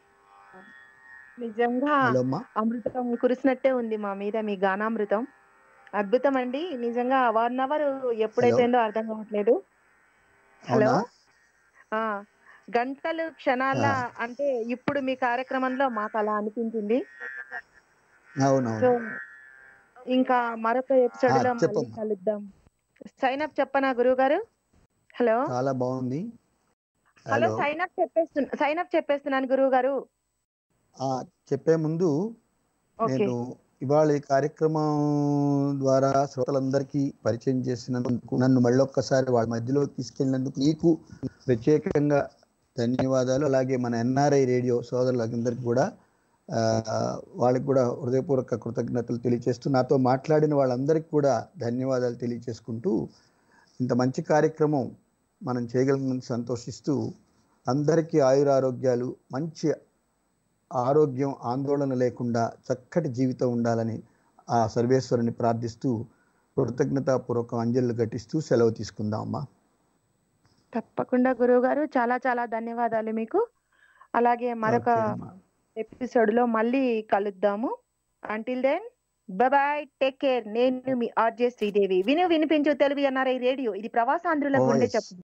నిజంగా హలో అమ్మా అమృతం కురిసినట్టే ఉంది మా మీద మీ గానామృతం అద్భుతం అండి నిజంగా వన్ అవర్ ఎప్పుడైపోయిందో అర్థం కావట్లేదు హలో అవునా ఆ గంటలు క్షణాల ఆ. అంటే ఇప్పుడు మీ కార్యక్రమంలో మాకు అలా అనిపించింది సో అవునవును ఇంకా మరొక ఎపిసోడ్ ఆ, లో మళ్ళీ చెప్పమ్మా. కలుద్దాం సైన్ అప్ చెప్పనా గురువు గారు హలో చాలా బాగుంది హలో హలో సైన్ అప్ చెప్పేస్తున్నా సైన్ అప్ చెప్పేస్తున్నాను గురువు గారు ఆ, చెప్పే ముందు ఓకే నేను ఇవాళ ఈ కార్యక్రమం ద్వారా శ్రోతలందరికీ పరిచయం చేసినందుకు నన్ను మళ్ళొక్కసారి వాళ్ళ మధ్యలో తీసుకెళ్ళినందుకు నీకు ప్రత్యేకంగా ధన్యవాదాలు అలాగే మన ఎన్ఆర్ఐ రేడియో సోదరులందరికీ కూడా ఆ, వాళ్ళకి కూడా హృదయపూర్వక కృతజ్ఞతలు తెలియజేస్తూ నాతో మాట్లాడిన వాళ్ళందరికీ కూడా ధన్యవాదాలు తెలియజేసుకుంటూ ఇంత మంచి కార్యక్రమం మనం చేయగలిగినందుకు సంతోషిస్తూ అందరికీ ఆయురారోగ్యాలు మంచి ఆరోగ్యం ఆందోళన లేకుండా చక్కటి జీవితం ఉండాలని ఆ సర్వేశ్వరుని ప్రార్థిస్తూ కృతజ్ఞతాపూర్వక అంజలు ఘటిస్తూ సెలవు తీసుకుందాం అమ్మా తప్పకుండా గురువు గారు చాలా చాలా ధన్యవాదాలు మీకు అలాగే మరొక ఓకే అమ్మా ఎపిసోడ్ లో మళ్ళీ కలుద్దాము until then bye take care నేను మీ ఆర్జే శ్రీదేవి విను వినిపించు తెలుగు ఎన్ఆర్ఐ రేడియో ఇది ప్రవాసాంధ్రుల ఓ గుండె ఎస్ చెప్పు